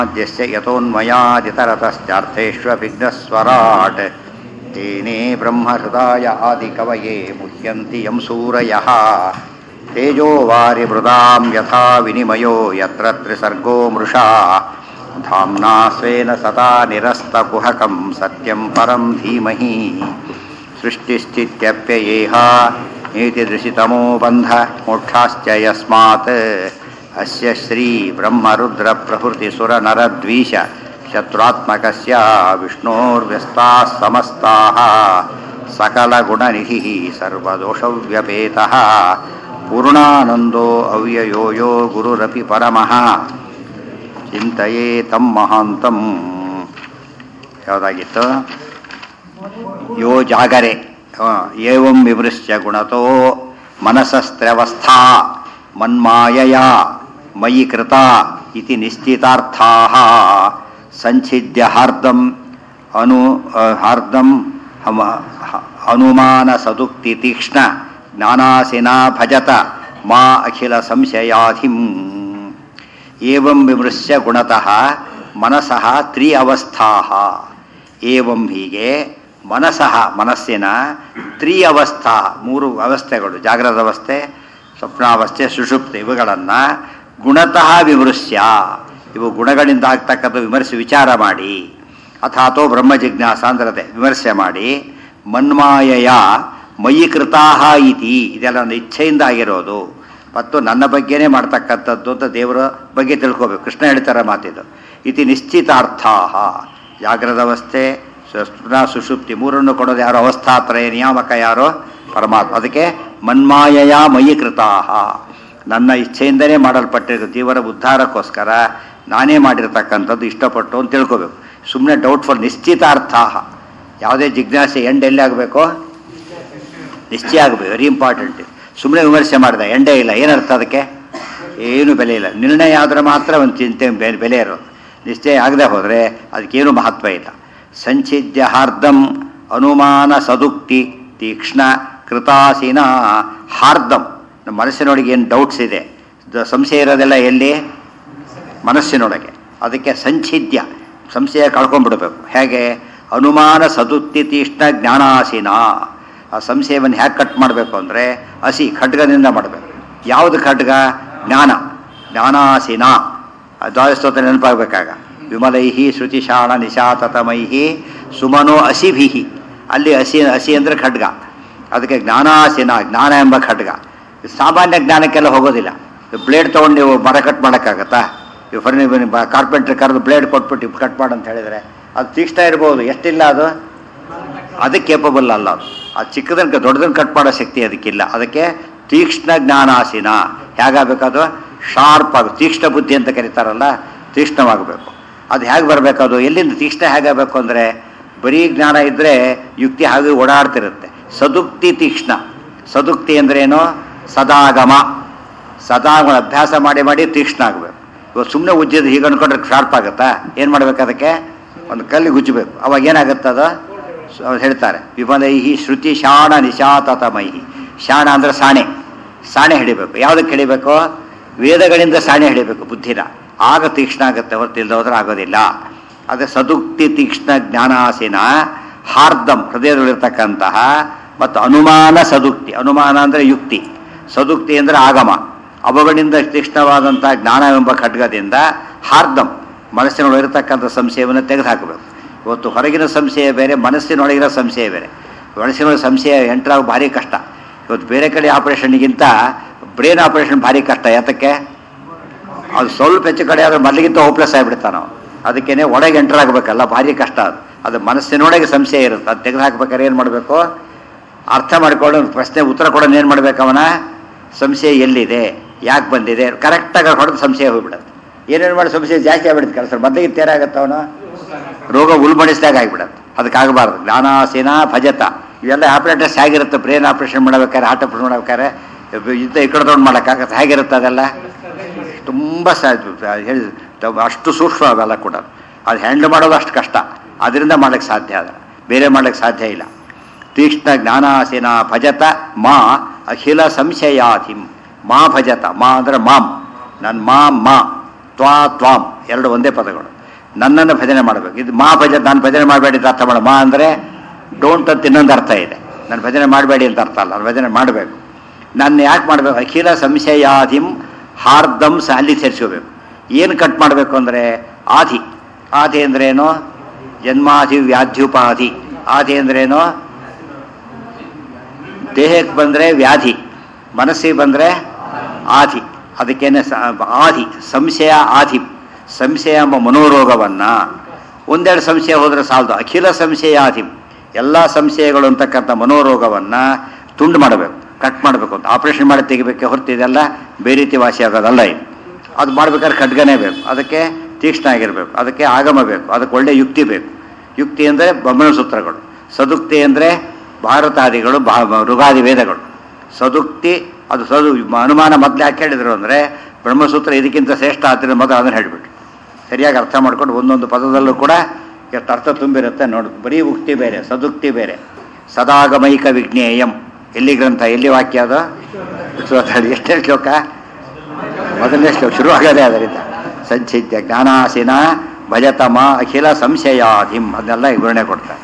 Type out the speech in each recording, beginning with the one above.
मध्यस्य यतोन्मयादितरतश्चार्थेष्वभिघ्नस्वराट् तेने ब्रह्महृदाय आदिकवये मुह्यन्ति यं सूरयः तेजो वारिमृदां यथा विनिमयो यत्र त्रिसर्गो मृषा धाम्ना स्वेन सदा निरस्तकुहकं सत्यं परं धीमहि सृष्टिस्थित्यप्ययेह नीतिदृशितमो बन्ध मोक्षाश्च यस्मात् अस्य श्रीब्रह्मरुद्रप्रभृतिसुरनरद्वीष शत्रुत्मकस्य विष्णोर्व्यस्ताः समस्ताः सकलगुणनिधिः सर्वदोषव्यपेतः पूर्णानन्दो अव्ययो यो गुरुरपि परमः ಚಿಂತೆಯೇ ತಮ್ಮ ಮಹಾಂತಂ ಯಾವುದಾಗಿತ್ತು ಯೋ ಜಾಗರೆ ಏವಂ ವಿಮೃಶ್ಯ ಗುಣತೋ ಮನಸಸ್ತ್ರವಸ್ಥಾ ಮನ್ಮಾಯಯ ಮಯಿ ಕೃತ ಇತಿ ನಿಶ್ಚಿತಾರ್ಥಾ ಸಂಛಿದ್ಯ ಹಾರ್ದಂ ಅನು ಹಾರ್ದಂ ಅನುಮಾನ ಸದುಕ್ತಿ ತೀಕ್ಷ್ಣ ಜ್ಞಾನಾಸಿನಾ ಭಜತ ಮಾ ಅಖಿಲ ಸಂಶಯಾಧಿಂ ಏವಂ ವಿಮೃಶ್ಯ ಗುಣತಃ ಮನಸಃ ತ್ರಿ ಅವಸ್ಥಾ ಏವಂ ಹೀಗೆ ಮನಸಃ ಮನಸ್ಸಿನ ತ್ರಿ ಅವಸ್ಥಾ ಮೂರು ಅವಸ್ಥೆಗಳು ಜಾಗ್ರದ ಅವಸ್ಥೆ ಸ್ವಪ್ನಾವಸ್ಥೆ ಸುಷುಪ್ತಿ ಇವುಗಳನ್ನು ಗುಣತಃ ವಿಮೃಶ್ಯ ಇವು ಗುಣಗಳಿಂದ ಆಗ್ತಕ್ಕಂಥ ವಿಮರ್ಶೆ ವಿಚಾರ ಮಾಡಿ ಅಥಾತೋ ಬ್ರಹ್ಮ ಜಿಜ್ಞಾಸ ಅಂದ್ರತೆ ವಿಮರ್ಶೆ ಮಾಡಿ ಮನ್ಮಾಯಯ ಮಯಿ ಕೃತಾಹ ಇತಿ ಇದೆಲ್ಲ ನನ್ನ ಇಚ್ಛೆಯಿಂದ ಆಗಿರೋದು ಮತ್ತು ನನ್ನ ಬಗ್ಗೆನೇ ಮಾಡ್ತಕ್ಕಂಥದ್ದು ಅಂತ ದೇವರ ಬಗ್ಗೆ ತಿಳ್ಕೋಬೇಕು ಕೃಷ್ಣ ಹೇಳ್ತಾರೆ ಮಾತಿದು ಇತಿ ನಿಶ್ಚಿತಾರ್ಥ ಜಾಗ್ರದ ಅವಸ್ಥೆ ಸ್ವಪ್ನ ಸುಷುಪ್ತಿ ಮೂರನ್ನು ಕೊಡೋದು ಯಾರೋ ಅವಸ್ಥಾತ್ರಯ ನಿಯಾಮಕ ಯಾರೋ ಪರಮಾತ್ಮ ಅದಕ್ಕೆ ಮನ್ಮಾಯಯ ಮಯಿ ಕೃತಾಹ ನನ್ನ ಇಚ್ಛೆಯಿಂದಲೇ ಮಾಡಲ್ಪಟ್ಟಿರೋ ಜೀವನ ಉದ್ಧಾರಕ್ಕೋಸ್ಕರ ನಾನೇ ಮಾಡಿರ್ತಕ್ಕಂಥದ್ದು ಇಷ್ಟಪಟ್ಟು ಅಂತ ತಿಳ್ಕೋಬೇಕು ಸುಮ್ಮನೆ ಡೌಟ್ಫುಲ್ ನಿಶ್ಚಿತಾರ್ಥ ಯಾವುದೇ ಜಿಜ್ಞಾಸೆ ಎಂಡ್ ಎಲ್ಲಿ ಆಗಬೇಕು ನಿಶ್ಚಯ ಆಗಬೇಕು ವೆರಿ ಇಂಪಾರ್ಟೆಂಟ್ ಸುಮ್ಮನೆ ವಿಮರ್ಶೆ ಮಾಡಿದ ಎಂಡೇ ಇಲ್ಲ ಏನರ್ಥ ಅದಕ್ಕೆ ಏನು ಬೆಲೆ ಇಲ್ಲ ನಿರ್ಣಯ ಆದರೆ ಮಾತ್ರ ಒಂದು ಚಿಂತೆ ಬೆಲೆ ಇರೋದು ನಿಶ್ಚಯ ಆಗದೆ ಹೋದರೆ ಅದಕ್ಕೇನು ಮಹತ್ವ ಇಲ್ಲ ಸಂಚಿದ್ಯ ಹಾರ್ದಂ ಅನುಮಾನ ಸದುಕ್ತಿ ತೀಕ್ಷ್ಣ ಕೃತಾಸೀನ ಹಾರ್ದಂ ನಮ್ಮ ಮನಸ್ಸಿನೊಳಗೆ ಏನು ಡೌಟ್ಸ್ ಇದೆ ಸಂಶಯ ಇರೋದೆಲ್ಲ ಎಲ್ಲಿ ಮನಸ್ಸಿನೊಳಗೆ ಅದಕ್ಕೆ ಸಂಚಿದ್ಯ ಸಂಶಯ ಕಳ್ಕೊಂಡ್ಬಿಡ್ಬೇಕು ಹೇಗೆ ಅನುಮಾನ ಸದುಕ್ತಿ ತೀಕ್ಷ್ಣ ಜ್ಞಾನಾಸೀನ ಆ ಸಂಶಯವನ್ನು ಹೇಗೆ ಕಟ್ ಮಾಡಬೇಕು ಅಂದರೆ ಹಸಿ ಖಡ್ಗದಿಂದ ಮಾಡಬೇಕು ಯಾವುದು ಖಡ್ಗ ಜ್ಞಾನ ಜ್ಞಾನಾಸೀನ ದ್ವಾದಸ್ತೋತ್ರ ನೆನಪಾಗಬೇಕಾಗ ವಿಮಲೈಹಿ ಶ್ರುತಿಶಾಣ ನಿಶಾತತಮೈಹಿ ಸುಮನೋ ಅಸಿಭಿಹಿ ಅಲ್ಲಿ ಹಸಿ ಹಸಿ ಅಂದರೆ ಖಡ್ಗ ಅದಕ್ಕೆ ಜ್ಞಾನಾಸೀನ ಜ್ಞಾನ ಎಂಬ ಖಡ್ಗ ಸಾಮಾನ್ಯ ಜ್ಞಾನಕ್ಕೆಲ್ಲ ಹೋಗೋದಿಲ್ಲ ಬ್ಲೇಡ್ ತೊಗೊಂಡು ನೀವು ಮರ ಕಟ್ ಮಾಡೋಕ್ಕಾಗತ್ತಾ ಇವು ಫರ್ನಿ ಕಾರ್ಪೆಂಟ್ರ್ ಕರೆದು ಬ್ಲೇಡ್ ಕೊಟ್ಬಿಟ್ಟು ಕಟ್ ಮಾಡು ಅಂತ ಹೇಳಿದರೆ ಅದು ತೀಕ್ಷ್ಣ ಇರ್ಬೋದು ಎಷ್ಟಿಲ್ಲ ಅದು ಅದಕ್ಕೆ ಕೇಪಬಲ್ ಅಲ್ಲ ಅದು ಆ ಚಿಕ್ಕದನ್ನ ದೊಡ್ಡದನ್ನು ಕಟ್ ಮಾಡೋ ಶಕ್ತಿ ಅದಕ್ಕಿಲ್ಲ ಅದಕ್ಕೆ ತೀಕ್ಷ್ಣ ಜ್ಞಾನಾಸೀನ ಹೇಗಾಗಬೇಕದು ಶಾರ್ಪ್ ಆಗ ತೀಕ್ಷ್ಣ ಬುದ್ಧಿ ಅಂತ ಕರೀತಾರಲ್ಲ ತೀಕ್ಷ್ಣವಾಗಬೇಕು ಅದು ಹೇಗೆ ಬರಬೇಕು ಅದು ಎಲ್ಲಿಂದ ತೀಕ್ಷ್ಣ ಹೇಗಾಗಬೇಕು ಅಂದರೆ ಬರೀ ಜ್ಞಾನ ಇದ್ದರೆ ಯುಕ್ತಿ ಹಾಗೆ ಓಡಾಡ್ತಿರುತ್ತೆ ಸದುಕ್ತಿ ತೀಕ್ಷ್ಣ ಸದುಕ್ತಿ ಅಂದ್ರೇನು ಸದಾಗಮ ಸದಾಗಮ ಅಭ್ಯಾಸ ಮಾಡಿ ಮಾಡಿ ತೀಕ್ಷ್ಣ ಆಗಬೇಕು ಇವಾಗ ಸುಮ್ಮನೆ ಉಜ್ಜಿದ್ದು ಹೀಗೆ ಅನ್ಕೊಂಡ್ರೆ ಶಾರ್ಪ್ ಆಗುತ್ತಾ ಏನು ಮಾಡ್ಬೇಕು ಅದಕ್ಕೆ ಒಂದು ಕಲ್ಲಿಗೆ ಉಜ್ಜಬೇಕು ಅವಾಗ ಏನಾಗುತ್ತದ ಹೇಳ್ತಾರೆ ವಿಮಲೈಹಿ ಶ್ರುತಿ ಶಾಣ ನಿಶಾತತಮೈಹಿ ಶಾಣ ಅಂದರೆ ಸಾಣೆ ಸಾಣೆ ಹಿಡಿಬೇಕು ಯಾವುದಕ್ಕೆ ಹಿಡಿಬೇಕು ವೇದಗಳಿಂದ ಸಾಣೆ ಹಿಡಿಬೇಕು ಬುದ್ಧಿನ ಆಗ ತೀಕ್ಷ್ಣ ಆಗುತ್ತೆ ಹೊರತಿಲ್ದ ಹೋದ್ರೆ ಆಗೋದಿಲ್ಲ ಅದೇ ಸದುಕ್ತಿ ತೀಕ್ಷ್ಣ ಜ್ಞಾನಾಸೀನ ಹಾರ್ದಂ ಹೃದಯದಲ್ಲಿರ್ತಕ್ಕಂತಹ ಮತ್ತು ಅನುಮಾನ ಸದುಕ್ತಿ ಅನುಮಾನ ಅಂದರೆ ಯುಕ್ತಿ ಸದುಕ್ತಿ ಅಂದರೆ ಆಗಮ ಅವುಗಳಿಂದ ತೀಕ್ಷ್ಣವಾದಂಥ ಜ್ಞಾನವೆಂಬ ಖಡ್ಗದಿಂದ ಹಾರ್ದಂ ಮನಸ್ಸಿನೊಳಗಿರತಕ್ಕಂಥ ಸಂಶಯವನ್ನು ತೆಗೆದುಹಾಕಬೇಕು ಇವತ್ತು ಹೊರಗಿನ ಸಂಶಯ ಬೇರೆ ಮನಸ್ಸಿನೊಳಗಿರೋ ಸಂಶಯ ಬೇರೆ ಮನಸ್ಸಿನೊಳಗೆ ಸಂಶಯ ಎಂಟ್ರಾಗ ಭಾರಿ ಕಷ್ಟ ಇವತ್ತು ಬೇರೆ ಕಡೆ ಆಪರೇಷನ್ಗಿಂತ ಬ್ರೇನ್ ಆಪರೇಷನ್ ಭಾರಿ ಕಷ್ಟ ಯಾತಕ್ಕೆ ಅದು ಸ್ವಲ್ಪ ಹೆಚ್ಚು ಕಡೆ ಆದ್ರೆ ಮೊದಲಿಗಿಂತ ಹೋಪ್ಲೆಸ್ ಆಗಿಬಿಡ್ತಾನೆ ನಾವು ಅದಕ್ಕೇನೆ ಒಳಗೆ ಎಂಟರ್ ಆಗಬೇಕಲ್ಲ ಭಾರಿ ಕಷ್ಟ ಅದು ಅದು ಮನಸ್ಸಿನೊಳಗೆ ಸಂಶಯ ಇರುತ್ತೆ ಅದು ತೆಗೆದು ಹಾಕ್ಬೇಕಾದ್ರೆ ಏನು ಮಾಡಬೇಕು ಅರ್ಥ ಮಾಡ್ಕೊಂಡು ಪ್ರಶ್ನೆ ಉತ್ತರ ಕೊಡೋದು ಏನು ಮಾಡ್ಬೇಕು ಅವನ ಸಂಶಯ ಎಲ್ಲಿದೆ ಯಾಕೆ ಬಂದಿದೆ ಕರೆಕ್ಟಾಗಿ ಹೊಡೆದು ಸಂಶಯ ಹೋಗ್ಬಿಡುತ್ತೆ ಏನೇನು ಮಾಡಿ ಸಂಶಯ ಜಾಸ್ತಿ ಆಗ್ಬಿಡುತ್ತೆ ಕೆಲಸ ಮೊದಲಿಗೆ ತೇರಾಗತ್ತೆ ಅವನು ರೋಗ ಉಲ್ಬಣಿಸಿದಾಗ ಆಗಿಬಿಡತ್ತೆ ಅದಕ್ಕಾಗಬಾರ್ದು ಜ್ಞಾನಾಸೀನ ಭಜತ ಇವೆಲ್ಲ ಆಪ್ರೇಟರ್ಸ್ ಹೇಗಿರುತ್ತೆ ಬ್ರೇನ್ ಆಪ್ರೇಷನ್ ಮಾಡ್ಬೇಕಾದ್ರೆ ಹಾರ್ಟ್ ಆಪ್ರೇಷನ್ ಮಾಡ್ಬೇಕಾದ್ರೆ ಇದ್ದ ಈ ಕಡೆ ತೊಗೊಂಡು ಮಾಡೋಕ್ಕಾಗತ್ತೆ ಹೇಗಿರುತ್ತೆ ಅದೆಲ್ಲ ತುಂಬ ಹೇಳಿ ಅಷ್ಟು ಸೂಕ್ಷ್ಮ ಅವೆಲ್ಲ ಕೂಡ ಅದು ಹ್ಯಾಂಡಲ್ ಮಾಡೋದು ಅಷ್ಟು ಕಷ್ಟ ಅದರಿಂದ ಮಾಡೋಕ್ಕೆ ಸಾಧ್ಯ ಅದ ಬೇರೆ ಮಾಡೋಕ್ಕೆ ಸಾಧ್ಯ ಇಲ್ಲ ತೀಕ್ಷ್ಣ ಜ್ಞಾನಾಸೀನ ಭಜತ ಮಾ ಅಖಿಲ ಸಂಶಯಾಧಿಂ ಮಾ ಭಜತ ಮಾ ಅಂದರೆ ಮಾಮ್ ನನ್ನ ಮಾ ಮಾ ತ್ವಾ ತ್ವಾಂ ಎರಡು ಒಂದೇ ಪದಗಳು ನನ್ನನ್ನು ಭಜನೆ ಮಾಡಬೇಕು ಇದು ಮಾ ಭಜ ನಾನು ಭಜನೆ ಮಾಡಬೇಡಿ ಅಂತ ಅರ್ಥ ಮಾಡ ಮಾ ಅಂದರೆ ಡೋಂಟ್ ಅಂತ ಇನ್ನೊಂದು ಅರ್ಥ ಇದೆ ನಾನು ಭಜನೆ ಮಾಡಬೇಡಿ ಅಂತ ಅರ್ಥ ಅಲ್ಲ ನಾನು ಭಜನೆ ಮಾಡಬೇಕು ನಾನು ಯಾಕೆ ಮಾಡಬೇಕು ಅಖಿಲ ಸಂಶಯಾಧಿಂ ಹಾರ್ದಂ ಸ ಅಲ್ಲಿ ಸೇರಿಸ್ಕೋಬೇಕು ಏನು ಕಟ್ ಮಾಡಬೇಕು ಅಂದರೆ ಆಧಿ ಆಧಿ ಅಂದ್ರೇನು ಜನ್ಮಾಧಿ ವ್ಯಾಧ್ಯುಪಾಧಿ ಆಧಿ ಅಂದ್ರೇನು ದೇಹಕ್ಕೆ ಬಂದರೆ ವ್ಯಾಧಿ ಮನಸ್ಸಿಗೆ ಬಂದರೆ ಆಧಿ ಅದಕ್ಕೇನೆ ಸ- ಆಧಿ ಸಂಶಯ ಆಧಿ ಸಂಶಯ ಎಂಬ ಮನೋರೋಗವನ್ನು ಒಂದೆರಡು ಸಂಶಯ ಹೋದರೆ ಸಾಲದು ಅಖಿಲ ಸಂಶಯ ಆಧಿ ಎಲ್ಲ ಸಂಶಯಗಳು ಅಂತಕ್ಕಂಥ ಮನೋರೋಗವನ್ನು ತುಂಡು ಮಾಡಬೇಕು ಕಟ್ ಮಾಡಬೇಕು ಅಂತ ಆಪರೇಷನ್ ಮಾಡಿ ತೆಗಿಬೇಕೆ ಹೊರತು ಇದೆಲ್ಲ ಬೇರೆ ರೀತಿ ವಾಸಿ ಆಗೋದಲ್ಲ ಇದು ಅದು ಮಾಡ್ಬೇಕಾದ್ರೆ ಖಡ್ಗನೇ ಬೇಕು ಅದಕ್ಕೆ ತೀಕ್ಷ್ಣ ಆಗಿರಬೇಕು ಅದಕ್ಕೆ ಆಗಮ ಬೇಕು ಅದಕ್ಕೆ ಒಳ್ಳೆ ಯುಕ್ತಿ ಬೇಕು ಯುಕ್ತಿ ಅಂದರೆ ಬ್ರಹ್ಮಸೂತ್ರಗಳು ಸದುಕ್ತಿ ಅಂದರೆ ಭಾರತಾದಿಗಳು ಭಾ ಋಗಾದಿ ವೇದಗಳು ಸದುಕ್ತಿ ಅದು ಸದು ಅನುಮಾನ ಮೊದಲು ಯಾಕೆ ಹೇಳಿದ್ರು ಅಂದರೆ ಬ್ರಹ್ಮಸೂತ್ರ ಇದಕ್ಕಿಂತ ಶ್ರೇಷ್ಠ ಆದ್ದರಿಂದ ಮೊದಲು ಅದನ್ನು ಹೇಳಿಬಿಟ್ಟು ಸರಿಯಾಗಿ ಅರ್ಥ ಮಾಡ್ಕೊಂಡು ಒಂದೊಂದು ಪದದಲ್ಲೂ ಕೂಡ ಎಷ್ಟು ಅರ್ಥ ತುಂಬಿರುತ್ತೆ ನೋಡು ಬರೀ ಉಕ್ತಿ ಬೇರೆ ಸದುಕ್ತಿ ಬೇರೆ ಸದಾಗಮೈಕ ವಿಜ್ಞೇಯಂ ಎಲ್ಲಿ ಗ್ರಂಥ ಎಲ್ಲಿ ವಾಕ್ಯ ಅದು ಎಷ್ಟೇ ಶ್ಲೋಕ ಮೊದಲನೇ ಶ್ಲೋಕ ಶುರುವಾಗದೇ ಅದರಿಂದ ಸಂಚಿತ್ಯ ಜ್ಞಾನಾಸಿನ ಭಜತಮ ಅಖಿಲ ಸಂಶಯಾಧಿಂ ಅದನ್ನೆಲ್ಲ ವಿವರಣೆ ಕೊಡ್ತಾರೆ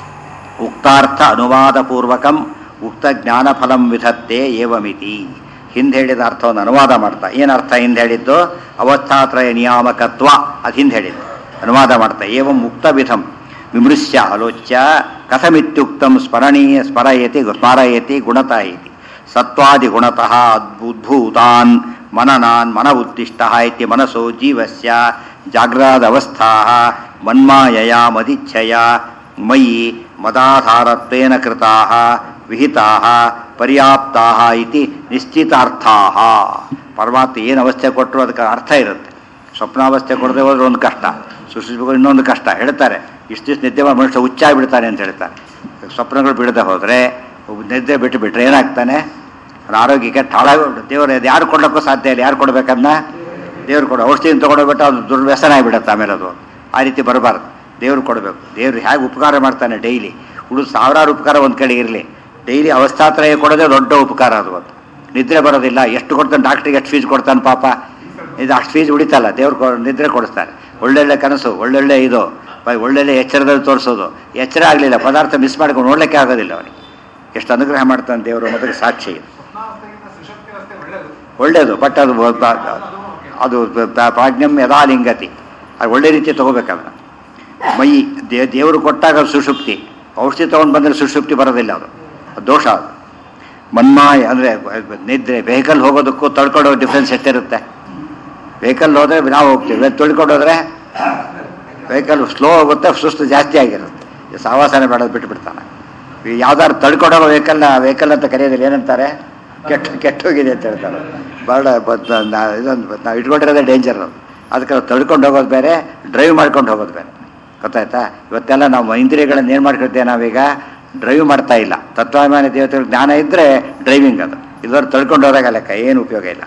ಉಕ್ತಾರ್ಥ ಅನುವಾದ ಪೂರ್ವಕಂ ಉಕ್ತ ಜ್ಞಾನಫಲಂ ವಿಧತ್ತೆ ಏವಮಿತಿ ಹಿಂದೆ ಹೇಳಿದ ಅರ್ಥವನ್ನು ಅನುವಾದ ಮಾಡ್ತಾ ಏನು ಅರ್ಥ ಹಿಂದೆ ಹೇಳಿದ್ದು ಅವಸ್ಥಾತ್ರಯ ನಿಯಾಮಕತ್ವ ಅದು ಹಿಂದೆ ಹೇಳಿದ್ದು ಅನುವಾದ ಮಾಡ್ತಾ ಏವಂ ಉಕ್ತ ವಿಧಂ ವಿಮೃಶ್ಯ ಆಲೋಚ್ಯ ಕಥಮಿತ್ಯುಕ್ತಂ ಸ್ಮರಣೀಯ ಸ್ಮರಯತಿ ಸ್ಮಾರಯತಿ ಗುಣತಾ ಇತಿ ಸತ್ವಾದಿ ಗುಣತಃ ಉದ್ಭೂತಾನ್ ಮನನಾನ್ ಮನ ಉದ್ದಿಷ್ಟ ಇತಿ ಮನಸೋ ಜೀವಸ್ಯ ಜಾಗ್ರಾದವಸ್ಥಾ ಮನ್ಮಾಯಯ ಮದಿಚ್ಛಯ ಮಯಿ ಮದಾಧಾರತ್ವೇನ ಕೃತಾ ವಿಹಿತಾ ಪರ್ಯಾಪ್ತಾ ಇತಿ ನಿಶ್ಚಿತಾರ್ಥಾ ಪರಮಾತ್ಮ ಏನು ಅವಸ್ಥೆ ಕೊಟ್ಟರು ಅದಕ್ಕೆ ಅರ್ಥ ಇರುತ್ತೆ ಸ್ವಪ್ನಾವಸ್ಥೆ ಕೊಡದೆ ಹೋದ್ರೆ ಒಂದು ಕಷ್ಟ ಸೃಷ್ಟಿಸಬೇಕು ಇನ್ನೊಂದು ಕಷ್ಟ ಹೇಳ್ತಾರೆ ಇಷ್ಟು ದಿವಸ ನಿದ್ದೆ ಮಾಡಿ ಮನುಷ್ಯ ಹುಚ್ಚಾಗಿ ಬಿಡ್ತಾನೆ ಅಂತ ಹೇಳ್ತಾರೆ ಸ್ವಪ್ನಗಳು ಬಿಡದೆ ಹೋದರೆ ನಿದ್ದೆ ಬಿಟ್ಟು ಬಿಟ್ರೆ ಏನಾಗ್ತಾನೆ ಅವ್ನ ಆರೋಗ್ಯಕ್ಕೆ ಹಾಳಾಗಿ ದೇವರು ಅದು ಯಾರು ಕೊಡೋಕ್ಕೂ ಸಾಧ್ಯ ಇಲ್ಲ ಯಾರು ಕೊಡ್ಬೇಕನ್ನ ದೇವ್ರು ಕೊಡು ಔಷಧಿನ ತೊಗೊಂಡೋಗ್ಬಿಟ್ಟು ಅದು ದುರ್ವ್ಯಸನ ಆಗಿಬಿಡುತ್ತೆ ಆಮೇಲೆ ಅದು ಆ ರೀತಿ ಬರಬಾರ್ದು ದೇವ್ರು ಕೊಡಬೇಕು ದೇವ್ರು ಹೇಗೆ ಉಪಕಾರ ಮಾಡ್ತಾನೆ ಡೈಲಿ ಹುಡುಗ ಸಾವಿರಾರು ಉಪಕಾರ ಒಂದು ಕಡೆ ಇರಲಿ ಡೈಲಿ ಅವಸ್ಥಾತ್ರಯ ಕೊಡೋದೇ ದೊಡ್ಡ ಉಪಕಾರ ಅದು ಒಂದು ನಿದ್ರೆ ಬರೋದಿಲ್ಲ ಎಷ್ಟು ಕೊಡ್ತಾನೆ ಡಾಕ್ಟ್ರಿಗೆ ಎಷ್ಟು ಫೀಸ್ ಕೊಡ್ತಾನೆ ಪಾಪ ಇದು ಅಷ್ಟು ಫೀಸ್ ಉಳಿತಲ್ಲ ದೇವ್ರು ಕೊ ನಿದ್ರೆ ಕೊಡಿಸ್ತಾರೆ ಒಳ್ಳೊಳ್ಳೆ ಕನಸು ಒಳ್ಳೊಳ್ಳೆ ಇದು ಬ- ಒಳ್ಳೊಳ್ಳೆ ಎಚ್ಚರದಲ್ಲಿ ತೋರಿಸೋದು ಎಚ್ಚರ ಆಗಲಿಲ್ಲ ಪದಾರ್ಥ ಮಿಸ್ ಮಾಡ್ಕೊಂಡು ನೋಡ್ಲಿಕ್ಕೆ ಆಗೋದಿಲ್ಲ ಅವನಿಗೆ ಎಷ್ಟು ಅನುಗ್ರಹ ಮಾಡ್ತಾನೆ ದೇವರು ಅನ್ನೋದಕ್ಕೆ ಸಾಕ್ಷಿ ಇದು ಸ್ವಪ್ನಾವಸ್ಥೆಗಿಂತ ಸುಷುಪ್ತಿವಸ್ಥೆ ಒಳ್ಳೆಯದು ಒಳ್ಳೆಯದು ಬಟ್ ಅದು ಬ- ಬ- ಅದು ಬ- ಬ- ಪ್ರಾಜ್ಞಂ ಯಥಾಲಿಂಗತಿ ಅದು ಒಳ್ಳೆ ರೀತಿ ತಗೋಬೇಕಲ್ಲ ಮೈ ದೇ ದೇವರು ಕೊಟ್ಟಾಗ ಅದು ಸುಷುಪ್ತಿ ಔಷಧಿ ತೊಗೊಂಡು ಬಂದರೆ ಸುಷುಪ್ತಿ ಬರೋದಿಲ್ಲ ಅದು ಅದು ದೋಷ ಅದು ಮನ್ಮಾಯ ಅಂದರೆ ನಿದ್ರೆ ವೆಹಿಕಲ್ ಹೋಗೋದಕ್ಕೂ ತಳ್ಕೊಳ್ಳೋ ಡಿಫ್ರೆನ್ಸ್ ಎಷ್ಟಿರುತ್ತೆ ವೆಹಿಕಲ್ ಹೋದರೆ ನಾವು ಹೋಗ್ತೀವಿ ತೊಳ್ಕೊಂಡು ಹೋದರೆ ವೆಹಿಕಲ್ ಸ್ಲೋ ಹೋಗುತ್ತೆ ಸುಸ್ತು ಜಾಸ್ತಿ ಆಗಿರುತ್ತೆ ಈ ಸಹವಾಸನೆ ಬೇಡೋದು ಬಿಟ್ಬಿಡ್ತಾನೆ ಈ ಯಾವ್ದಾದ್ರು ತಳ್ಕೊಂಡೋಗೋ ವೆಹಿಕಲ್ನ ವೆಹಿಕಲ್ ಅಂತ ಕರೆಯೋದಿಲ್ಲ ಏನಂತಾರೆ ಕೆಟ್ಟ ಕೆಟ್ಟೋಗಿದೆ ಅಂತ ಹೇಳ್ತಾರೆ ಭಾಳ ಇದೊಂದು ನಾವು ಇಟ್ಕೊಂಡಿರೋದೇ ಡೇಂಜರ್ ಅದಕ್ಕೆ ನಾವು ತಳ್ಕೊಂಡು ಹೋಗೋದು ಬೇರೆ ಡ್ರೈವ್ ಮಾಡ್ಕೊಂಡು ಹೋಗೋದು ಬೇರೆ ಗೊತ್ತಾಯ್ತಾ ಇವತ್ತೆಲ್ಲ ನಾವು ಇಂದ್ರಿಯಗಳನ್ನು ಏನು ಮಾಡ್ಕೊಳ್ತೇವೆ ನಾವೀಗ ಡ್ರೈವ್ ಮಾಡ್ತಾ ಇಲ್ಲ ತತ್ವಾಭಿಮಾನ ದೇವತೆಗಳ ಜ್ಞಾನ ಇದ್ದರೆ ಡ್ರೈವಿಂಗ್ ಅದು ಇಲ್ಲವ್ರು ತಳ್ಕೊಂಡು ಹೋದಾಗ ಲೆಕ್ಕ ಏನು ಉಪಯೋಗ ಇಲ್ಲ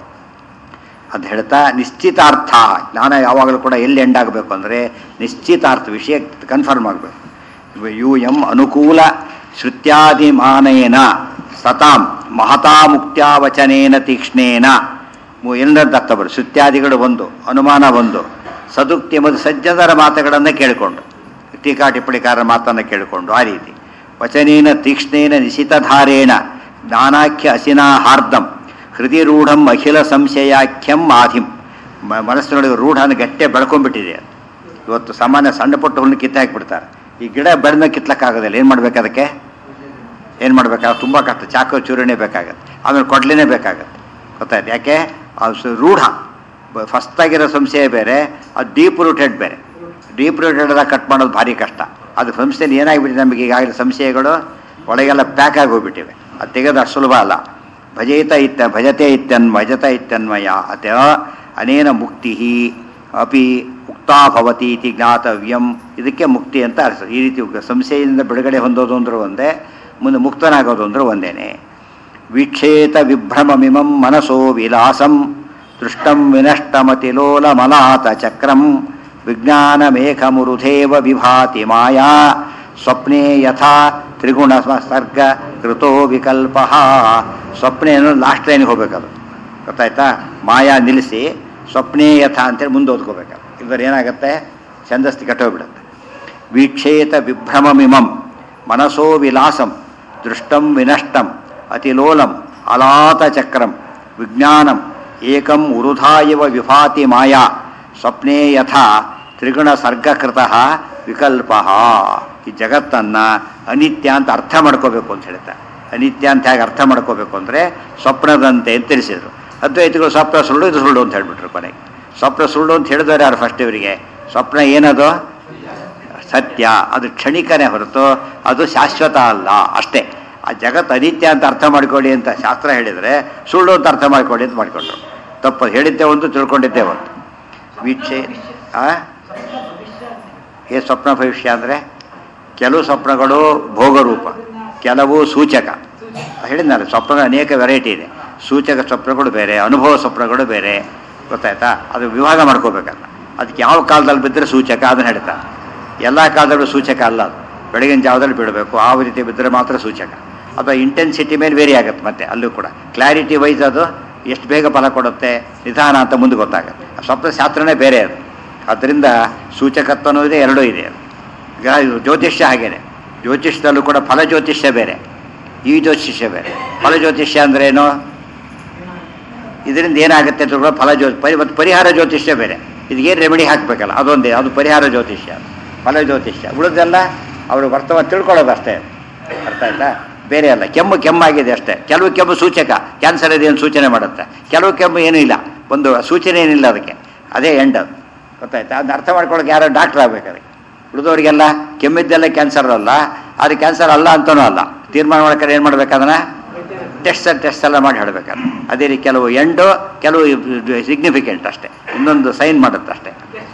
ಅದು ಹೇಳ್ತಾ ನಿಶ್ಚಿತಾರ್ಥ ಜ್ಞಾನ ಯಾವಾಗಲೂ ಕೂಡ ಎಲ್ಲಿ ಎಂಡ್ ಆಗಬೇಕು ಅಂದರೆ ನಿಶ್ಚಿತಾರ್ಥ ವಿಷಯ ಕನ್ಫರ್ಮ್ ಆಗಬೇಕು ಯು ಎಂ ಅನುಕೂಲ ಶ್ರುತ್ಯಾದಿಮಾನೇನ ಸತಾಂ ಮಹತಾ ಮುಕ್ತ್ಯಾವಚನೇನ ತೀಕ್ಷ್ಣೇನ ಮು- ಎಲ್ಲರದ್ದು ಅರ್ಥ ಬರು ಶ್ರುತ್ಯಾದಿಗಳು ಒಂದು ಅನುಮಾನ ಒಂದು ಸದುಕ್ತಿ ಎಂಬುದು ಸಜ್ಜನರ ಮಾತುಗಳನ್ನು ಕೇಳಿಕೊಂಡು ಟೀಕಾ ಟಿಪ್ಪಣಿಕಾರರ ಮಾತನ್ನು ಕೇಳಿಕೊಂಡು ಆ ರೀತಿ ವಚನೇನ ತೀಕ್ಷ್ಣೇನ ನಿಶಿತಧಾರೇಣ ಜ್ಞಾನಾಖ್ಯ ಅಸಿನಾ ಹಾರ್ದಂ ಹೃದಯ ರೂಢಂ ಅಖಿಲ ಸಂಶಯಾಖ್ಯಂ ಆಧಿಂ ಮ- ಮನಸ್ಸಿನೊಳಗೆ ರೂಢನ ಗಟ್ಟೆ ಬೆಳ್ಕೊಂಡ್ಬಿಟ್ಟಿದೆ ಅದು. ಇವತ್ತು ಸಾಮಾನ್ಯ ಸಣ್ಣ ಪುಟ್ಟ ಹುಲ್ಲು ಕಿತ್ತು ಹಾಕಿಬಿಡ್ತಾರೆ ಈ ಗಿಡ ಬೆಳೆದ ಕಿತ್ಲಕ್ಕಾಗೋದಿಲ್ಲ ಏನು ಮಾಡ್ಬೇಕು ಅದಕ್ಕೆ ಏನು ಮಾಡ್ಬೇಕಾದ್ರೆ ತುಂಬ ಕಷ್ಟ ಚಾಕು ಚೂರಣೆ ಬೇಕಾಗತ್ತೆ ಆಮೇಲೆ ಕೊಡ್ಲಿನೇ ಬೇಕಾಗತ್ತೆ ಗೊತ್ತಾಯ್ತು ಯಾಕೆ ಅದು ಸ- ರೂಢ ಫಸ್ಟಾಗಿರೋ ಸಂಶಯ ಬೇರೆ ಅದು ಡೀಪ್ ರೂಟೆಡ್ ಬೇರೆ ಡೀಪ್ ರೂಟೆಡ್ ಕಟ್ ಮಾಡೋದು ಭಾರಿ ಕಷ್ಟ ಅದು ಸಂಸ್ಥೆಯಲ್ಲಿ ಏನಾಗಿಬಿಟ್ಟಿದೆ ನಮಗೆ ಈಗಾಗಲೇ ಸಂಶಯಗಳು ಒಳಗೆಲ್ಲ ಪ್ಯಾಕ್ ಆಗಿ ಹೋಗ್ಬಿಟ್ಟಿವೆ ಅದು ತೆಗೆದು ಅಷ್ಟು ಸುಲಭ ಅಲ್ಲ ಭಜೇತ ಇತ್ತ ಭಜತೆ ಇತ್ಯನ್ ಭಜತ ಇತ್ಯನ್ವಯ ಅತ ಅನೇನ ಮುಕ್ತಿ ಅಪಿ ಮುಕ್ತಾ ಭವತಿ ಇತಿ ಜ್ಞಾತವ್ಯಂ ಇದಕ್ಕೆ ಮುಕ್ತಿ ಅಂತ ಅರ್ಥ ಈ ರೀತಿ ಸಂಶಯದಿಂದ ಬಿಡುಗಡೆ ಹೊಂದೋದು ಅಂದ್ರೆ ಒಂದೇ ಮುಂದೆ ಮುಕ್ತನಾಗೋದು ಅಂದ್ರೆ ಒಂದೇನೆ ವೀಕ್ಷೇತ ವಿಭ್ರಮಮಿಮಂ ಮನಸೋ ವಿಲಾಸಂ ದೃಷ್ಟಂ ವಿನಷ್ಟಮತಿಲೋಲ ಮಲಾತ ಚಕ್ರಂ ವಿಜ್ಞಾನಮೇಘಮುರುಧೇವ ವಿಭಾತಿ ಮಾಯಾ ಸ್ವಪ್ನೆ ಯಥಾ ತ್ರಿಗುಣ ಸರ್ಗ ಕೃತೋ ವಿಕಲ್ಪ ಸ್ವಪ್ನೆ ಅನ್ನೋದು ಲಾಸ್ಟ್ ಲೈನ್ಗೆ ಹೋಗ್ಬೇಕದು ಗೊತ್ತಾಯ್ತಾ ಮಾಯಾ ನಿಲ್ಲಿಸಿ ಸ್ವಪ್ನೇ ಯಥ ಅಂತೇಳಿ ಮುಂದೆ ಓದ್ಕೋಬೇಕು ಇವರು ಏನಾಗುತ್ತೆ ಛಂದಸ್ತಿ ಕೆಟ್ಟೋಗ್ಬಿಡುತ್ತೆ ವೀಕ್ಷೇತ ವಿಭ್ರಮಮಿಮಂ ಮನಸೋ ವಿಲಾಸಂ ದೃಷ್ಟಂ ವಿನಷ್ಟಂ ಅತಿಲೋಲಂ ಅಲಾತಚಕ್ರಂ ವಿಜ್ಞಾನಂ ಏಕಂ ಉರುಧಾ ಇವ ವಿಭಾತಿ ಮಾಯಾ ಸ್ವಪ್ನೇ ಯಥಾ ತ್ರಿಗುಣ ಸರ್ಗಕೃತ ವಿಕಲ್ಪ ಈ ಜಗತ್ತನ್ನು ಅನಿತ್ಯ ಅಂತ ಅರ್ಥ ಮಾಡ್ಕೋಬೇಕು ಅಂತ ಹೇಳ್ತಾರೆ ಅನಿತ್ಯ ಅಂತ ಹೇಗೆ ಅರ್ಥ ಮಾಡ್ಕೋಬೇಕು ಅಂದರೆ ಸ್ವಪ್ನದಂತೆ ಅಂತ ತಿಳಿಸಿದರು ಅದ್ವೈತಿಗಳು ಸ್ವಪ್ನ ಸುಳ್ಳು ಇದು ಸುಳ್ಳು ಅಂತ ಹೇಳ್ಬಿಟ್ರು ಕೊನೆಗೆ ಸ್ವಪ್ನ ಸುಳ್ಳು ಅಂತ ಹೇಳಿದವರು ಯಾರು ಫಸ್ಟ್ ಇವರಿಗೆ ಸ್ವಪ್ನ ಏನದು ಸತ್ಯ ಅದು ಕ್ಷಣಿಕನೇ ಹೊರತು ಅದು ಶಾಶ್ವತ ಅಲ್ಲ ಅಷ್ಟೇ ಆ ಜಗತ್ತು ಅನಿತ್ಯ ಅಂತ ಅರ್ಥ ಮಾಡ್ಕೊಳ್ಳಿ ಅಂತ ಶಾಸ್ತ್ರ ಹೇಳಿದರೆ ಸುಳ್ಳು ಅಂತ ಅರ್ಥ ಮಾಡ್ಕೊಳ್ಳಿ ಅಂತ ಮಾಡ್ಕೊಂಡ್ರು ತಪ್ಪು ಹೇಳಿದ್ದೆ ಒಂದು ತಿಳ್ಕೊಂಡಿದ್ದೆ ಒಂದು ವೀಕ್ಷೆ ಆ ಏ ಸ್ವಪ್ನ ಭವಿಷ್ಯ ಅಂದರೆ ಕೆಲವು ಸ್ವಪ್ನಗಳು ಭೋಗರೂಪ ಕೆಲವು ಸೂಚಕ ಹೇಳಿದ್ನಲ್ಲ ಸ್ವಪ್ನದ ಅನೇಕ ವೆರೈಟಿ ಇದೆ ಸೂಚಕ ಸ್ವಪ್ನಗಳು ಬೇರೆ ಅನುಭವ ಸ್ವಪ್ನಗಳು ಬೇರೆ ಗೊತ್ತಾಯ್ತಾ ಅದು ವಿಭಾಗ ಮಾಡ್ಕೋಬೇಕಲ್ಲ ಅದಕ್ಕೆ ಯಾವ ಕಾಲದಲ್ಲಿ ಬಿದ್ದರೆ ಸೂಚಕ ಅದನ್ನು ಹೇಳ್ತಾರೆ ಎಲ್ಲ ಕಾಲದಲ್ಲೂ ಸೂಚಕ ಅಲ್ಲ ಅದು ಬೆಳಗಿನ ಜಾವದಲ್ಲಿ ಬಿಡಬೇಕು ಆ ರೀತಿ ಬಿದ್ದರೆ ಮಾತ್ರ ಸೂಚಕ ಅಥವಾ ಇಂಟೆನ್ಸಿಟಿ ಮೇಲೆ ವೇರಿ ಆಗುತ್ತೆ ಮತ್ತೆ ಅಲ್ಲೂ ಕೂಡ ಕ್ಲಾರಿಟಿ ವೈಸ್ ಅದು ಎಷ್ಟು ಬೇಗ ಫಲ ಕೊಡುತ್ತೆ ನಿಧಾನ ಅಂತ ಮುಂದೆ ಗೊತ್ತಾಗುತ್ತೆ ಆ ಸ್ವಪ್ನ ಶಾಸ್ತ್ರನೇ ಬೇರೆ ಅದು ಅದರಿಂದ ಸೂಚಕತ್ವನೂ ಇದೆ ಎರಡೂ ಇದೆ ಅದು ಈಗ ಇದು ಜ್ಯೋತಿಷ್ಯ ಹಾಗೇನೆ ಜ್ಯೋತಿಷ್ಯದಲ್ಲೂ ಕೂಡ ಫಲ ಜ್ಯೋತಿಷ್ಯ ಬೇರೆ ಈ ಜ್ಯೋತಿಷ್ಯ ಬೇರೆ ಫಲ ಜ್ಯೋತಿಷ್ಯ ಅಂದ್ರೇನು ಇದರಿಂದ ಏನಾಗುತ್ತೆ ಅಂತ ಕೂಡ ಫಲ ಜ್ಯೋತಿ ಪರಿ ಮತ್ತು ಪರಿಹಾರ ಜ್ಯೋತಿಷ್ಯ ಬೇರೆ ಇದಕ್ಕೇನು ರೆಮಿಡಿ ಹಾಕಬೇಕಲ್ಲ ಅದೊಂದೇ ಅದು ಪರಿಹಾರ ಜ್ಯೋತಿಷ್ಯ ಫಲ ಜ್ಯೋತಿಷ್ಯ ಉಳಿದೆಲ್ಲ ಅವರು ವರ್ತಮಾನ ತಿಳ್ಕೊಳ್ಳೋದು ಅಷ್ಟೇ ಅರ್ಥ ಆಯ್ತಾ ಬೇರೆ ಅಲ್ಲ ಕೆಮ್ಮು ಕೆಮ್ಮಾಗಿದೆ ಅಷ್ಟೇ ಕೆಲವು ಕೆಮ್ಮು ಸೂಚಕ ಕ್ಯಾನ್ಸರ್ ಇದೆ ಅಂತ ಸೂಚನೆ ಮಾಡುತ್ತೆ ಕೆಲವು ಕೆಮ್ಮು ಏನೂ ಇಲ್ಲ ಒಂದು ಸೂಚನೆ ಏನಿಲ್ಲ ಅದಕ್ಕೆ ಅದೇ ಎಂಡ್ ಅದು ಗೊತ್ತಾಯ್ತಾ ಅದನ್ನ ಅರ್ಥ ಮಾಡ್ಕೊಳ್ಳೋಕೆ ಯಾರೋ ಡಾಕ್ಟರ್ ಆಗ್ಬೇಕು ಅದಕ್ಕೆ ಉಳಿದವರಿಗೆಲ್ಲ ಕೆಮ್ಮಿದ್ದೆಲ್ಲ ಕ್ಯಾನ್ಸರ್ ಅಲ್ಲ ಅದು ಕ್ಯಾನ್ಸರ್ ಅಲ್ಲ ಅಂತನೂ ಅಲ್ಲ ತೀರ್ಮಾನ ಮಾಡ್ಕೊಂಡು ಏನು ಮಾಡ್ಬೇಕು ಅದನ್ನು ಟೆಸ್ಟ್ ಟೆಸ್ಟ್ ಎಲ್ಲ ಮಾಡಿ ಹೇಳಬೇಕಾದ್ರೆ ಅದೇ ರೀತಿ ಕೆಲವು ಎಂಡು ಕೆಲವು ಸಿಗ್ನಿಫಿಕೆಂಟ್ ಅಷ್ಟೇ ಇನ್ನೊಂದು ಸೈನ್ ಮಾಡುತ್ತೆ ಅಷ್ಟೇ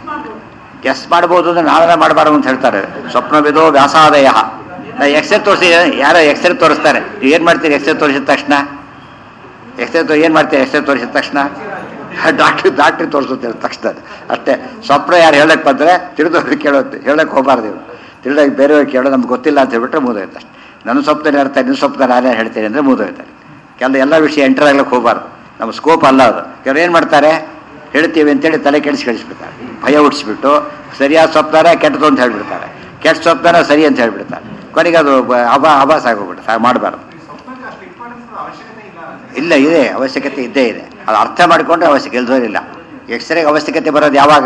ಗೆಸ್ ಮಾಡ್ಬೋದು ಅಂದ್ರೆ ನಾವೆಲ್ಲ ಮಾಡಬಾರ್ದು ಅಂತ ಹೇಳ್ತಾರೆ ಸ್ವಪ್ನವಿದೋ ವ್ಯಾಸಾದಯ ನಾ ಎಕ್ಸ್ರೇ ತೋರಿಸಿ ಯಾರೋ ಎಕ್ಸ್ರೇ ತೋರಿಸ್ತಾರೆ ನೀವು ಏನು ಮಾಡ್ತೀರಿ ಎಕ್ಸ್ರೇ ತೋರಿಸಿದ ತಕ್ಷಣ ಎಕ್ಸ್ರೇ ತೋ ಏನು ಮಾಡ್ತೀರಿ ಎಕ್ಸ್ರೇ ತೋರಿಸಿದ ತಕ್ಷಣ ಡಾಕ್ಟ್ರಿ ಡಾಕ್ಟ್ರಿ ತೋರಿಸುತ್ತೆ ತಕ್ಷಣ ಅಷ್ಟೇ ಸ್ವಪ್ನ ಯಾರು ಹೇಳಕ್ಕೆ ಬಂದರೆ ತಿಳಿದವ್ರಿಗೆ ಕೇಳೋದು ಹೇಳಕ್ಕೆ ಹೋಗಬಾರ್ದು ಇವರು ತಿಳಿದಾಗ ಬೇರೆಯವ್ರಿಗೆ ಕೇಳೋದು ನಮ್ಗೆ ಗೊತ್ತಿಲ್ಲ ಅಂತ ಹೇಳ್ಬಿಟ್ರೆ ಮುಗಿದೋಯ್ತು ಅಷ್ಟೇ ನನ್ನ ಸ್ವಪ್ನ ಹೇಳ್ತಾರೆ ನಿನ್ನ ಸ್ವಪ್ನ ನಾನೇ ಹೇಳ್ತೀನಿ ಅಂದರೆ ಮುಗಿದೋಯ್ತಾರೆ ಕೆಲ ಎಲ್ಲ ವಿಷಯ ಎಂಟರ್ ಆಗ್ಲಿಕ್ಕೆ ಹೋಗಬಾರ್ದು ನಮ್ಮ ಸ್ಕೋಪ್ ಅಲ್ಲ ಅದು ಕೆಲವ್ರು ಏನು ಮಾಡ್ತಾರೆ ಹೇಳ್ತೀವಿ ಅಂತೇಳಿ ತಲೆ ಕೆಡಿಸಿ ಕಳಿಸ್ಬಿಡ್ತಾರೆ ಭಯ ಹುಟ್ಟಿಸ್ಬಿಟ್ಟು ಸರಿಯಾದ ಸ್ವಪ್ನಾರ ಕೆಟ್ಟದು ಅಂತ ಹೇಳ್ಬಿಡ್ತಾರೆ ಕೆಟ್ಟ ಸ್ವಪ್ನಾರ ಸರಿ ಅಂತ ಹೇಳ್ಬಿಡ್ತಾರೆ ಕೊನೆಗೆ ಅದು ಬ- ಅಬಾ ಅಭಾಸ ಆಗೋಗ್ಬಿಡುತ್ತೆ ಹಾಗೆ ಮಾಡಬಾರ್ದು ಸ್ವಪ್ನಕ್ಕೆ ಅಷ್ಟು ಇಂಪಾರ್ಟೆನ್ಸ್ ಅವಶ್ಯಕತೆ ಇಲ್ಲ ಅಂತ ಇಲ್ಲ ಇದೆ ಅವಶ್ಯಕತೆ ಇದ್ದೇ ಇದೆ ಅದು ಅರ್ಥ ಮಾಡಿಕೊಂಡ್ರೆ ಅವಶ್ಯಕ ಇಲ್ದೋರಿಲ್ಲ ಎಕ್ಸ್ರೇಗೆ ಅವಶ್ಯಕತೆ ಬರೋದು ಯಾವಾಗ